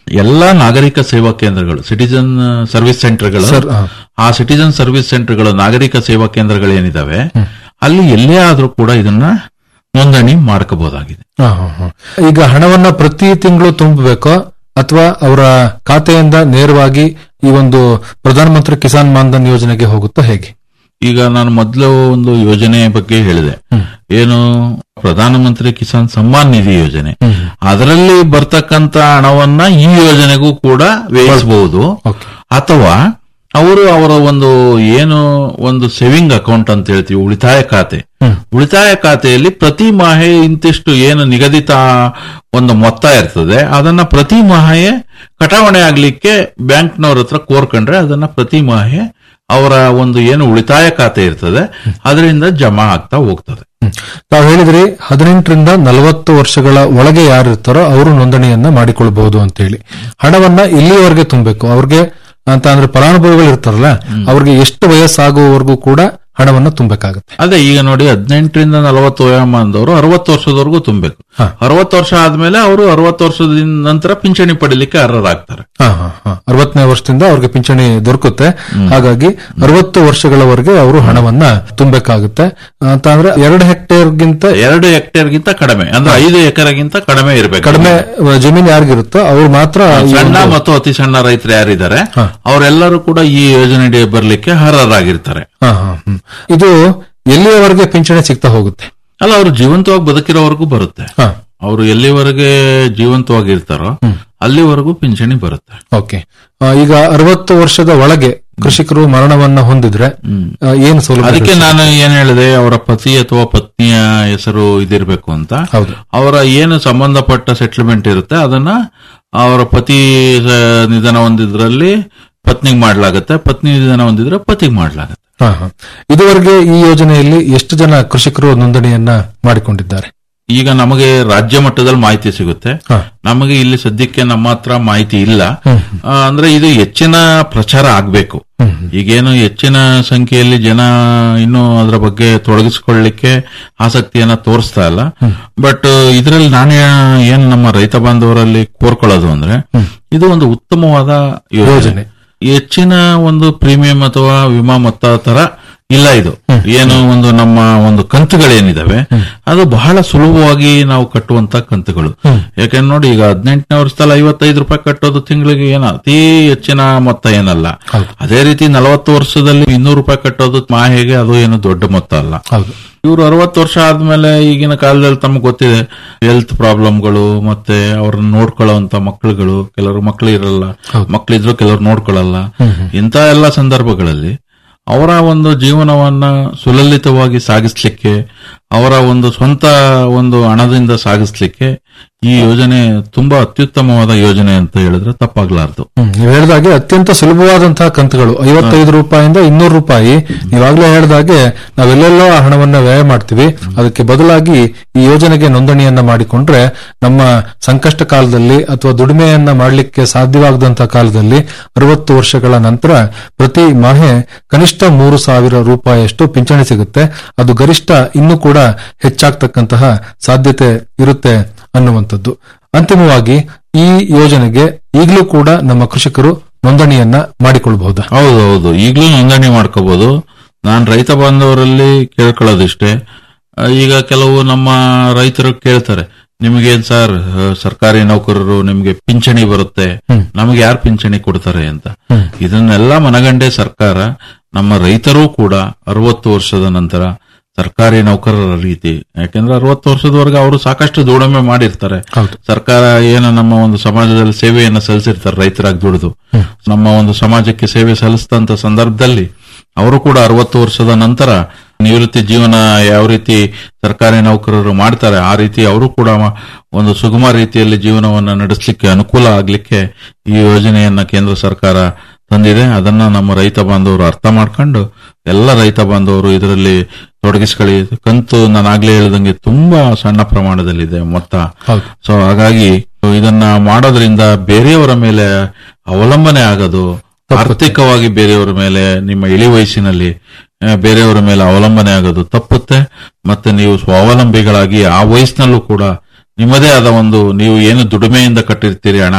Speaker 17: ಎಲ್ಲಾ ನಾಗರಿಕ ಸೇವಾ ಕೇಂದ್ರಗಳು ಸಿಟಿಜನ್ ಸರ್ವಿಸ್ ಸೆಂಟರ್ಗಳು
Speaker 16: ಸರ್, ಹಾ.
Speaker 17: ಆ ಸಿಟಿಜನ್ ಸರ್ವಿಸ್ ಸೆಂಟರ್ಗಳು ನಾಗರಿಕ ಸೇವಾ ಕೇಂದ್ರಗಳೇನಿದಾವೆ ಅಲ್ಲಿ ಎಲ್ಲೇ ಆದ್ರೂ ಕೂಡ ಇದನ್ನ ನೋಂದಣಿ ಮಾಡ್ಕೋಬಹುದಾಗಿದೆ
Speaker 16: ಹಾ, ಹಾ, ಹಾ. ಈಗ ಹಣವನ್ನ ಪ್ರತಿ ತಿಂಗಳು ತುಂಬಬೇಕೋ ಅಥವಾ ಅವರ ಖಾತೆಯಿಂದ ನೇರವಾಗಿ ಈ ಒಂದು ಪ್ರಧಾನಮಂತ್ರಿ ಕಿಸಾನ್ ಮಾನ್ಧನ್ ಯೋಜನೆಗೆ ಹೋಗುತ್ತಾ ಹೇಗೆ
Speaker 17: ಈಗ ನಾನು ಮೊದಲು ಒಂದು ಯೋಜನೆ ಬಗ್ಗೆ ಹೇಳಿದೆ ಏನು ಪ್ರಧಾನಮಂತ್ರಿ ಕಿಸಾನ್ ಸಮ್ಮಾನ್ ನಿಧಿ ಯೋಜನೆ ಅದರಲ್ಲಿ ಬರ್ತಕ್ಕಂತ ಹಣವನ್ನ ಈ ಯೋಜನೆಗೂ ಕೂಡ ವ್ಯಯಿಸಬಹುದು ಅಥವಾ ಅವರು ಅವರ ಒಂದು ಏನು ಒಂದು ಸೇವಿಂಗ್ ಅಕೌಂಟ್ ಅಂತ ಹೇಳ್ತೀವಿ ಉಳಿತಾಯ ಖಾತೆ ಉಳಿತಾಯ ಖಾತೆಯಲ್ಲಿ ಪ್ರತಿ ಮಾಹೆ ಇಂತಿಷ್ಟು ಏನು ನಿಗದಿತ ಒಂದು ಮೊತ್ತ ಇರ್ತದೆ ಅದನ್ನ ಪ್ರತಿ ಮಾಹೆ ಕಟಾವಣೆ ಆಗ್ಲಿಕ್ಕೆ ಬ್ಯಾಂಕ್ನವ್ರ ಹತ್ರ ಕೋರ್ಕೊಂಡ್ರೆ ಅದನ್ನ ಪ್ರತಿ ಮಾಹೆ ಅವರ ಒಂದು ಏನು ಉಳಿತಾಯ ಖಾತೆ ಇರ್ತದೆ ಅದರಿಂದ ಜಮಾ ಆಗ್ತಾ ಹೋಗ್ತದೆ
Speaker 16: ತಾವು ಹೇಳಿದ್ರಿ ಹದಿನೆಂಟರಿಂದ ನಲವತ್ತು ವರ್ಷಗಳ ಒಳಗೆ ಯಾರು ಇರ್ತಾರೋ ಅವರು ನೋಂದಣಿಯನ್ನ ಮಾಡಿಕೊಳ್ಬಹುದು ಅಂತ ಹೇಳಿ ಹಣವನ್ನ ಇಲ್ಲಿಯವರೆಗೆ ತುಂಬಬೇಕು ಅವ್ರಿಗೆ ಅಂತ ಅಂದ್ರೆ ಫಲಾನುಭವಿಗಳು ಇರ್ತಾರಲ್ಲ ಅವ್ರಿಗೆ ಎಷ್ಟು ವಯಸ್ಸಾಗುವವರೆಗೂ ಕೂಡ ಹಣವನ್ನ ತುಂಬಬೇಕಾಗುತ್ತೆ
Speaker 17: ಅದೇ ಈಗ ನೋಡಿ ಹದಿನೆಂಟರಿಂದ ನಲವತ್ತು ವಯೋಮಾನದವರು ಅರವತ್ತು ವರ್ಷದವರೆಗೂ ತುಂಬಬೇಕು ಅರವತ್ತು ವರ್ಷ ಆದ್ಮೇಲೆ ಅವರು ಅರವತ್ತು ವರ್ಷದ ನಂತರ ಪಿಂಚಣಿ ಪಡಿಲಿಕ್ಕೆ ಅರ್ಹರಾಗ್ತಾರೆ
Speaker 16: ಹಾ ಹಾ ಹಾ ಅರವತ್ತನೇ ವರ್ಷದಿಂದ ಅವ್ರಿಗೆ ಪಿಂಚಣಿ ದೊರಕುತ್ತೆ ಹಾಗಾಗಿ ಅರವತ್ತು ವರ್ಷಗಳವರೆಗೆ ಅವರು ಹಣವನ್ನ ತುಂಬಬೇಕಾಗುತ್ತೆ ಅಂತ ಅಂದ್ರೆ ಎರಡು ಹೆಕ್ಟೇರ್ಗಿಂತ
Speaker 17: ಎರಡು ಹೆಕ್ಟೇರ್ಗಿಂತ ಕಡಿಮೆ ಅಂದ್ರೆ ಐದು ಎಕರೆಗಿಂತ ಕಡಿಮೆ ಇರಬೇಕು
Speaker 16: ಕಡಿಮೆ ಜಮೀನು ಯಾರಿಗಿರುತ್ತೋ ಅವ್ರು ಮಾತ್ರ ಈ
Speaker 17: ಸಣ್ಣ
Speaker 16: ಒಂದು-
Speaker 17: ಮತ್ತು ಅತಿ ಸಣ್ಣ ರೈತರು ಯಾರಿದ್ದಾರೆ ಅವರೆಲ್ಲರೂ ಕೂಡ ಈ ಯೋಜನೆ ಬರ್ಲಿಕ್ಕೆ ಅರ್ಹರಾಗಿರ್ತಾರೆ
Speaker 16: ಹಾ, ಹಾ, ಹ್ಮ್. ಇದು ಎಲ್ಲಿಯವರೆಗೆ ಪಿಂಚಣಿ ಸಿಗ್ತಾ ಹೋಗುತ್ತೆ
Speaker 17: ಅಲ್ಲ ಅವರು ಜೀವಂತವಾಗಿ ಬದುಕಿರೋವರೆಗೂ ಬರುತ್ತೆ ಅವರು ಎಲ್ಲಿವರೆಗೆ ಜೀವಂತವಾಗಿರ್ತಾರೋ ಅಲ್ಲಿವರೆಗೂ ಪಿಂಚಣಿ ಬರುತ್ತೆ
Speaker 16: ಓಕೆ ಆ, ಈಗ ಅರವತ್ತು ವರ್ಷದ ಒಳಗೆ ಕೃಷಿಕರು ಮರಣವನ್ನ ಹೊಂದಿದ್ರೆ ಆ, ಏನು ಸೌಲಭ್ಯ
Speaker 17: ಅದಕ್ಕೆ ನಾನು ಏನ್ ಹೇಳಿದೆ ಅವರ ಪತಿ ಅಥವಾ ಪತ್ನಿಯ ಹೆಸರು ಇದಿರ್ಬೇಕು ಅಂತ ಅವರ ಏನು ಸಂಬಂಧಪಟ್ಟ ಸೆಟ್ಲ್ಮೆಂಟ್ ಇರುತ್ತೆ ಅದನ್ನ ಅವರ ಪತಿ ಆ, ನಿಧನ ಹೊಂದಿದ್ರಲ್ಲಿ ಪತ್ನಿಗೆ ಮಾಡ್ಲಾಗತ್ತೆ ಪತ್ನಿ ನಿಧನ ಹೊಂದಿದ್ರೆ ಪತಿಗೆ ಮಾಡ್ಲಾಗತ್ತೆ
Speaker 16: ಹಾ, ಹಾ. ಇದುವರೆಗೆ ಈ ಯೋಜನೆಯಲ್ಲಿ ಎಷ್ಟು ಜನ ಕೃಷಿಕರು ನೋಂದಣಿಯನ್ನ ಮಾಡಿಕೊಂಡಿದ್ದಾರೆ
Speaker 17: ಈಗ ನಮಗೆ ರಾಜ್ಯ ಮಟ್ಟದಲ್ಲಿ ಮಾಹಿತಿ ಸಿಗುತ್ತೆ ನಮಗೆ ಇಲ್ಲಿ ಸದ್ಯಕ್ಕೆ ನಮ್ಮ ಹತ್ರ ಮಾಹಿತಿ ಇಲ್ಲ ಆ, ಅಂದ್ರೆ ಇದು ಹೆಚ್ಚಿನ ಪ್ರಚಾರ ಆಗ್ಬೇಕು ಈಗೇನು ಹೆಚ್ಚಿನ ಸಂಖ್ಯೆಯಲ್ಲಿ ಜನ ಇನ್ನು ಅದರ ಬಗ್ಗೆ ತೊಡಗಿಸಿಕೊಳ್ಳಿಕ್ಕೆ ಆಸಕ್ತಿಯನ್ನ ತೋರಿಸ್ತಾ ಇಲ್ಲ ಬಟ್ ಇದರಲ್ಲಿ ನಾನು ಏನ್ ನಮ್ಮ ರೈತ ಬಾಂಧವರಲ್ಲಿ ಕೋರ್ಕೊಳ್ಳೋದು ಅಂದ್ರೆ ಇದು ಒಂದು ಉತ್ತಮವಾದ ಯೋಜನೆ ಹೆಚ್ಚಿನ ಒಂದು ಪ್ರೀಮಿಯಂ ಅಥವಾ ವಿಮಾ ಮೊತ್ತ ತರ ಇಲ್ಲ ಇದು ಏನು ಒಂದು ನಮ್ಮ ಒಂದು ಕಂತುಗಳೇನಿದಾವೆ ಅದು ಬಹಳ ಸುಲಭವಾಗಿ ನಾವು ಕಟ್ಟುವಂತ ಕಂತುಗಳು ಯಾಕಂದ್ರೆ ನೋಡಿ ಈಗ ಹದಿನೆಂಟನೇ ವರ್ಷದಲ್ಲಿ ಐವತ್ತೈದು ರೂಪಾಯಿ ಕಟ್ಟೋದು ತಿಂಗಳಿಗೆ ಏನ ಅತಿ ಹೆಚ್ಚಿನ ಮೊತ್ತ ಏನಲ್ಲ ಅದೇ ರೀತಿ ನಲವತ್ತು ವರ್ಷದಲ್ಲಿ ಇನ್ನೂರು ರೂಪಾಯಿ ಕಟ್ಟೋದು ಮಾಹೆಗೆ ಅದು ಏನು ದೊಡ್ಡ ಮೊತ್ತ ಅಲ್ಲ ಇವರು ಅರವತ್ತು ವರ್ಷ ಆದ್ಮೇಲೆ ಈಗಿನ ಕಾಲದಲ್ಲಿ ತಮಗೆ ಗೊತ್ತಿದೆ ಹೆಲ್ತ್ ಪ್ರಾಬ್ಲಮ್ಗಳು ಮತ್ತೆ ಅವ್ರನ್ನ ನೋಡ್ಕೊಳ್ಳೋಂತ ಮಕ್ಕಳುಗಳು ಕೆಲವರು ಮಕ್ಕಳು ಇರಲ್ಲ ಮಕ್ಕಳಿದ್ರು ಕೆಲವರು ನೋಡ್ಕೊಳ್ಳಲ್ಲ ಇಂಥ ಎಲ್ಲ ಸಂದರ್ಭಗಳಲ್ಲಿ ಅವರ ಒಂದು ಜೀವನವನ್ನ ಸುಲಲಿತವಾಗಿ ಸಾಗಿಸ್ಲಿಕ್ಕೆ ಅವರ ಒಂದು ಸ್ವಂತ ಒಂದು ಹಣದಿಂದ ಸಾಗಿಸ್ಲಿಕ್ಕೆ ಈ ಯೋಜನೆ ತುಂಬಾ ಅತ್ಯುತ್ತಮವಾದ ಯೋಜನೆ ಅಂತ ಹೇಳಿದ್ರೆ ತಪ್ಪಾಗ್ಲಾರ್ದು
Speaker 16: ಹ್ಮ್. ನೀವು ಹೇಳಿದಾಗೆ ಅತ್ಯಂತ ಸುಲಭವಾದಂತಹ ಕಂತುಗಳು ಐವತ್ತೈದು ರೂಪಾಯಿಂದ ಇನ್ನೂರು ರೂಪಾಯಿ ನೀವಾಗ್ಲೇ ಹೇಳಿದಾಗೆ ನಾವೆಲ್ಲೆಲ್ಲೋ ಆ ಹಣವನ್ನ ವ್ಯಯ ಮಾಡ್ತೀವಿ ಅದಕ್ಕೆ ಬದಲಾಗಿ ಈ ಯೋಜನೆಗೆ ನೋಂದಣಿಯನ್ನ ಮಾಡಿಕೊಂಡ್ರೆ ನಮ್ಮ ಸಂಕಷ್ಟ ಕಾಲದಲ್ಲಿ ಅಥವಾ ದುಡಿಮೆಯನ್ನ ಮಾಡಲಿಕ್ಕೆ ಸಾಧ್ಯವಾಗದಂತಹ ಕಾಲದಲ್ಲಿ ಅರವತ್ತು ವರ್ಷಗಳ ನಂತರ ಪ್ರತಿ ಮಾಹೆ ಕನಿಷ್ಠ ಮೂರು ಸಾವಿರ ರೂಪಾಯಿಯಷ್ಟು ಪಿಂಚಣಿ ಸಿಗುತ್ತೆ ಅದು ಗರಿಷ್ಠ ಇನ್ನೂ ಕೂಡ ಹೆಚ್ಚಾಗ್ತಕ್ಕಂತಹ ಸಾಧ್ಯತೆ ಇರುತ್ತೆ ಅನ್ನುವಂಥದ್ದು ಅಂತಿಮವಾಗಿ ಈ ಯೋಜನೆಗೆ ಈಗಲೂ ಕೂಡ ನಮ್ಮ ಕೃಷಿಕರು ನೋಂದಣಿಯನ್ನ ಮಾಡಿಕೊಳ್ಳಬಹುದಾ
Speaker 17: ಹೌದು ಹೌದು ಈಗಲೂ ನೋಂದಣಿ ಮಾಡ್ಕೋಬಹುದು ನಾನ್ ರೈತ ಬಾಂಧವರಲ್ಲಿ ಕೇಳ್ಕೊಳ್ಳೋದಿಷ್ಟೇ ಆ, ಈಗ ಕೆಲವು ನಮ್ಮ ರೈತರು ಕೇಳ್ತಾರೆ ನಿಮಗೇನ್ ಸರ್ ಆ, ಸರ್ಕಾರಿ ನೌಕರರು ನಿಮ್ಗೆ ಪಿಂಚಣಿ ಬರುತ್ತೆ ನಮಗೆ ಯಾರು ಪಿಂಚಣಿ ಕೊಡ್ತಾರೆ ಅಂತ ಇದನ್ನೆಲ್ಲ ಮನಗಂಡೆ ಸರ್ಕಾರ ನಮ್ಮ ರೈತರು ಕೂಡ ಅರವತ್ತು ವರ್ಷದ ನಂತರ ಸರ್ಕಾರಿ ನೌಕರರ ರೀತಿ ಯಾಕೆಂದ್ರೆ ಅರವತ್ತು ವರ್ಷದವರೆಗೆ ಅವರು ಸಾಕಷ್ಟು ದುಡಿಮೆ ಮಾಡಿರ್ತಾರೆ ಸರ್ಕಾರ ಏನು ನಮ್ಮ ಒಂದು ಸಮಾಜದಲ್ಲಿ ಸೇವೆಯನ್ನ ಸಲ್ಲಿಸಿರ್ತಾರೆ ರೈತರಾಗಿ ದುಡಿದು ನಮ್ಮ ಒಂದು ಸಮಾಜಕ್ಕೆ ಸೇವೆ ಸಲ್ಲಿಸಿದಂತ ಸಂದರ್ಭದಲ್ಲಿ ಅವರು ಕೂಡ ಅರವತ್ತು ವರ್ಷದ ನಂತರ ನಿವೃತ್ತಿ ಜೀವನ ಯಾವ ರೀತಿ ಸರ್ಕಾರಿ ನೌಕರರು ಮಾಡ್ತಾರೆ ಆ ರೀತಿ ಅವರು ಕೂಡ ಒಂದು ಸುಗಮ ರೀತಿಯಲ್ಲಿ ಜೀವನವನ್ನ ನಡೆಸಲಿಕ್ಕೆ ಅನುಕೂಲ ಆಗ್ಲಿಕ್ಕೆ ಈ ಯೋಜನೆಯನ್ನ ಕೇಂದ್ರ ಸರ್ಕಾರ ತಂದಿದೆ ಅದನ್ನ ನಮ್ಮ ರೈತ ಬಾಂಧವರು ಅರ್ಥ ಮಾಡ್ಕೊಂಡು ಎಲ್ಲ ರೈತ ಬಾಂಧವರು ಇದರಲ್ಲಿ ತೊಡಗಿಸ್ಕೊಳ್ಳಿ ಕಂತು ನಾನು ಆಗ್ಲೇ ಹೇಳಿದಂಗೆ ತುಂಬಾ ಸಣ್ಣ ಪ್ರಮಾಣದಲ್ಲಿದೆ ಮೊತ್ತ ಸೊ ಹಾಗಾಗಿ ಇದನ್ನ ಮಾಡೋದ್ರಿಂದ ಬೇರೆಯವರ ಮೇಲೆ ಅವಲಂಬನೆ ಆಗೋದು ಆರ್ಥಿಕವಾಗಿ ಬೇರೆಯವರ ಮೇಲೆ ನಿಮ್ಮ ಇಳಿ ವಯಸ್ಸಿನಲ್ಲಿ ಆ, ಬೇರೆಯವರ ಮೇಲೆ ಅವಲಂಬನೆ ಆಗೋದು ತಪ್ಪುತ್ತೆ ಮತ್ತೆ ನೀವು ಸ್ವಾವಲಂಬಿಗಳಾಗಿ ಆ ವಯಸ್ಸಿನಲ್ಲೂ ಕೂಡ ನಿಮ್ಮದೇ ಆದ ಒಂದು ನೀವು ಏನು ದುಡಿಮೆಯಿಂದ ಕಟ್ಟಿರ್ತೀರಿ ಹಣ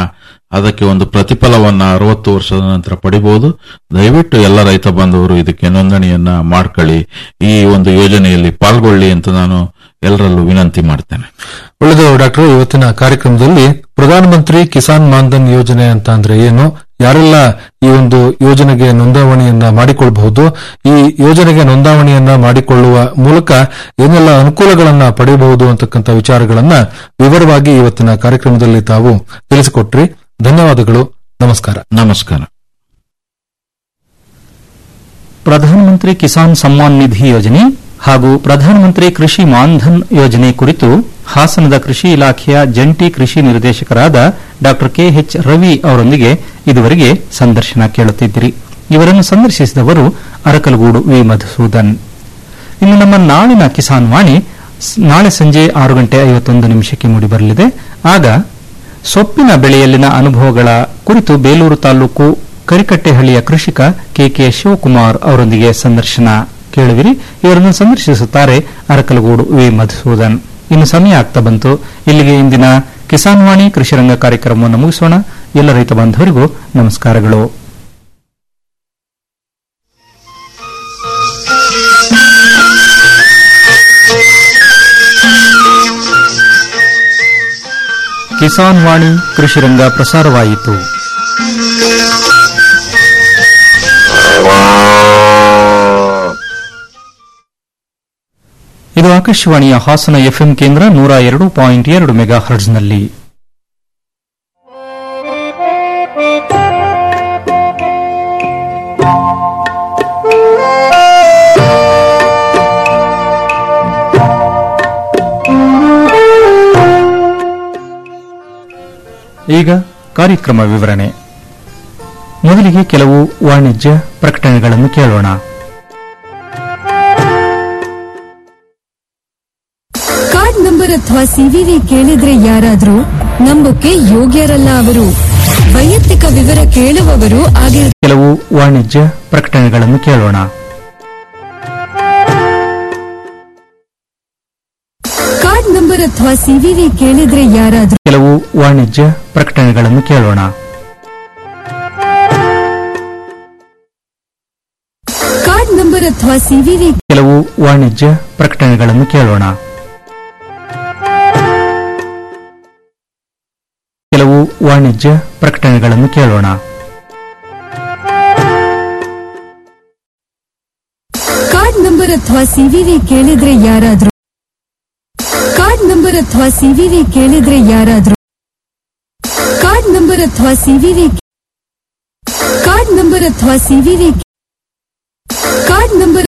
Speaker 17: ಅದಕ್ಕೆ ಒಂದು ಪ್ರತಿಫಲವನ್ನ ಅರವತ್ತು ವರ್ಷದ ನಂತರ ಪಡಿಬಹುದು ದಯವಿಟ್ಟು ಎಲ್ಲ ರೈತ ಬಾಂಧವರು ಇದಕ್ಕೆ ನೋಂದಣಿಯನ್ನ ಮಾಡ್ಕೊಳ್ಳಿ ಈ ಒಂದು ಯೋಜನೆಯಲ್ಲಿ ಪಾಲ್ಗೊಳ್ಳಿ ಅಂತ ನಾನು ಎಲ್ಲರಲ್ಲೂ ವಿನಂತಿ ಮಾಡ್ತೇನೆ
Speaker 16: ಒಳ್ಳೆದು ಡಾಕ್ಟರ್ ಇವತ್ತಿನ ಕಾರ್ಯಕ್ರಮದಲ್ಲಿ ಪ್ರಧಾನಮಂತ್ರಿ ಕಿಸಾನ್ ಮಾನ್ಧನ್ ಯೋಜನೆ ಅಂತ ಅಂದ್ರೆ ಏನು ಯಾರೆಲ್ಲ ಈ ಒಂದು ಯೋಜನೆಗೆ ನೋಂದಾವಣಿಯನ್ನ ಮಾಡಿಕೊಳ್ಳಬಹುದು ಈ ಯೋಜನೆಗೆ ನೋಂದಾವಣಿಯನ್ನ ಮಾಡಿಕೊಳ್ಳುವ ಮೂಲಕ ಏನೆಲ್ಲ ಅನುಕೂಲಗಳನ್ನ ಪಡೆಯಬಹುದು ಅಂತಕ್ಕಂಥ ವಿಚಾರಗಳನ್ನ ವಿವರವಾಗಿ ಇವತ್ತಿನ ಕಾರ್ಯಕ್ರಮದಲ್ಲಿ ತಾವು ತಿಳಿಸಿಕೊಟ್ರಿ ಧನ್ಯವಾದಗಳು ನಮಸ್ಕಾರ
Speaker 17: ನಮಸ್ಕಾರ
Speaker 1: ಪ್ರಧಾನಮಂತ್ರಿ ಕಿಸಾನ್ ಸಮ್ಮಾನ್ ನಿಧಿ ಯೋಜನೆ ಹಾಗೂ ಪ್ರಧಾನಮಂತ್ರಿ ಕೃಷಿ ಮಾನ್ಧನ್ ಯೋಜನೆ ಕುರಿತು ಹಾಸನದ ಕೃಷಿ ಇಲಾಖೆಯ ಜಂಟಿ ಕೃಷಿ ನಿರ್ದೇಶಕರಾದ ಡಾ ಕೆಎಚ್ ರವಿ ಅವರೊಂದಿಗೆ ಇದುವರೆಗೆ ಸಂದರ್ಶನ ಕೇಳುತ್ತಿದ್ದಿರಿ ಇವರನ್ನು ಸಂದರ್ಶಿಸಿದವರು ಅರಕಲಗೂಡು ವಿ ಮಧುಸೂದನ್ ಇನ್ನು ನಮ್ಮ ನಾಳಿನ ಕಿಸಾನ್ ವಾಣಿ ಸ್- ನಾಳೆ ಸಂಜೆ ಆರು ಗಂಟೆ ಐವತ್ತೊಂದು ನಿಮಿಷಕ್ಕೆ ಮೂಡಿಬರಲಿದೆ ಆಗ ಸೊಪ್ಪಿನ ಬೆಳೆಯಲ್ಲಿನ ಅನುಭವಗಳ ಕುರಿತು ಬೇಲೂರು ತಾಲೂಕು ಕರಿಕಟ್ಟೆಹಳ್ಳಿಯ ಕೃಷಿಕ ಕೆಕೆ ಶಿವಕುಮಾರ್ ಅವರೊಂದಿಗೆ ಸಂದರ್ಶನ ಕೇಳುವಿರಿ ಇವರನ್ನು ಸಂದರ್ಶಿಸುತ್ತಾರೆ ಅರಕಲಗೂಡು ವಿ ಮಧುಸೂದನ್ ಇನ್ನು ಸಮಯ ಆಗ್ತಾ ಬಂತು ಇಲ್ಲಿಗೆ ಇಂದಿನ ಕಿಸಾನ್ ವಾಣಿ ಕೃಷಿರಂಗ ಕಾರ್ಯಕ್ರಮವನ್ನು ಮುಗಿಸೋಣ ಎಲ್ಲ ರೈತ ಬಾಂಧವರಿಗೂ ನಮಸ್ಕಾರಗಳು ಕಿಸಾನ್ ವಾಣಿ ಕೃಷಿರಂಗ ಪ್ರಸಾರವಾಯಿತು ಇದು ಆಕಾಶವಾಣಿಯ ಹಾಸನ ಎಫ್ಎಂ ಕೇಂದ್ರ ನೂರ ಎರಡು ಪಾಯಿಂಟ್ ಎರಡು ಮೆಗಾ ಹರ್ಡ್ಸ್ನಲ್ಲಿ ಈಗ ಕಾರ್ಯಕ್ರಮ ವಿವರಣೆ ಮೊದಲಿಗೆ ಕೆಲವು ವಾಣಿಜ್ಯ ಪ್ರಕಟಣೆಗಳನ್ನು ಕೇಳೋಣ
Speaker 10: ಕಾರ್ಡ್ ನಂಬರ್ ಅಥವಾ ಸಿವಿವಿ ಕೇಳಿದ್ರೆ ಯಾರಾದ್ರೂ ನಂಬಕ್ಕೆ ಯೋಗ್ಯರಲ್ಲ ಅವರು ವೈಯಕ್ತಿಕ ವಿವರ ಕೇಳುವವರು ಆಗಿರ್
Speaker 1: ಕೆಲವು ವಾಣಿಜ್ಯ ಪ್ರಕಟಣೆಗಳನ್ನು ಕೇಳೋಣ
Speaker 10: ಕಾರ್ಡ್ ನಂಬರ್ ಅಥವಾ ಸಿವಿವಿ ಕೇಳಿದ್ರೆ ಯಾರಾದ್ರೂ
Speaker 1: ಕೆಲವು ವಾಣಿಜ್ಯ ಪ್ರಕಟಣೆಗಳನ್ನು ಕೇಳೋಣ
Speaker 10: ಕಾರ್ಡ್ ನಂಬರ್ ಅಥವಾ ಸಿವಿವಿ
Speaker 1: ಕೆಲವು ವಾಣಿಜ್ಯ ಪ್ರಕಟಣೆಗಳನ್ನು ಕೇಳೋಣ ಕೆಲವು ವಾಣಿಜ್ಯ ಪ್ರಕಟಣೆಗಳನ್ನು ಕೇಳೋಣ
Speaker 10: ಕಾರ್ಡ್ ನಂಬರ್ ಅಥವಾ ಸಿವಿವಿ ಕೇಳಿದ್ರೆ ಯಾರಾದ್ರೂ ಕಾರ್ಡ್ ನಂಬರ್ ಅಥವಾ ಸಿವಿವಿ ಕೇಳಿದ್ರೆ ಯಾರಾದ್ರೂ ಕಾರ್ಡ್ ನಂಬರ್ ಅಥವಾ ಸಿವಿವಿ ಕಾರ್ಡ್ ನಂಬರ್ ಅಥವಾ ಸಿವಿವಿ ಕಾರ್ಡ್ ನಂಬರ್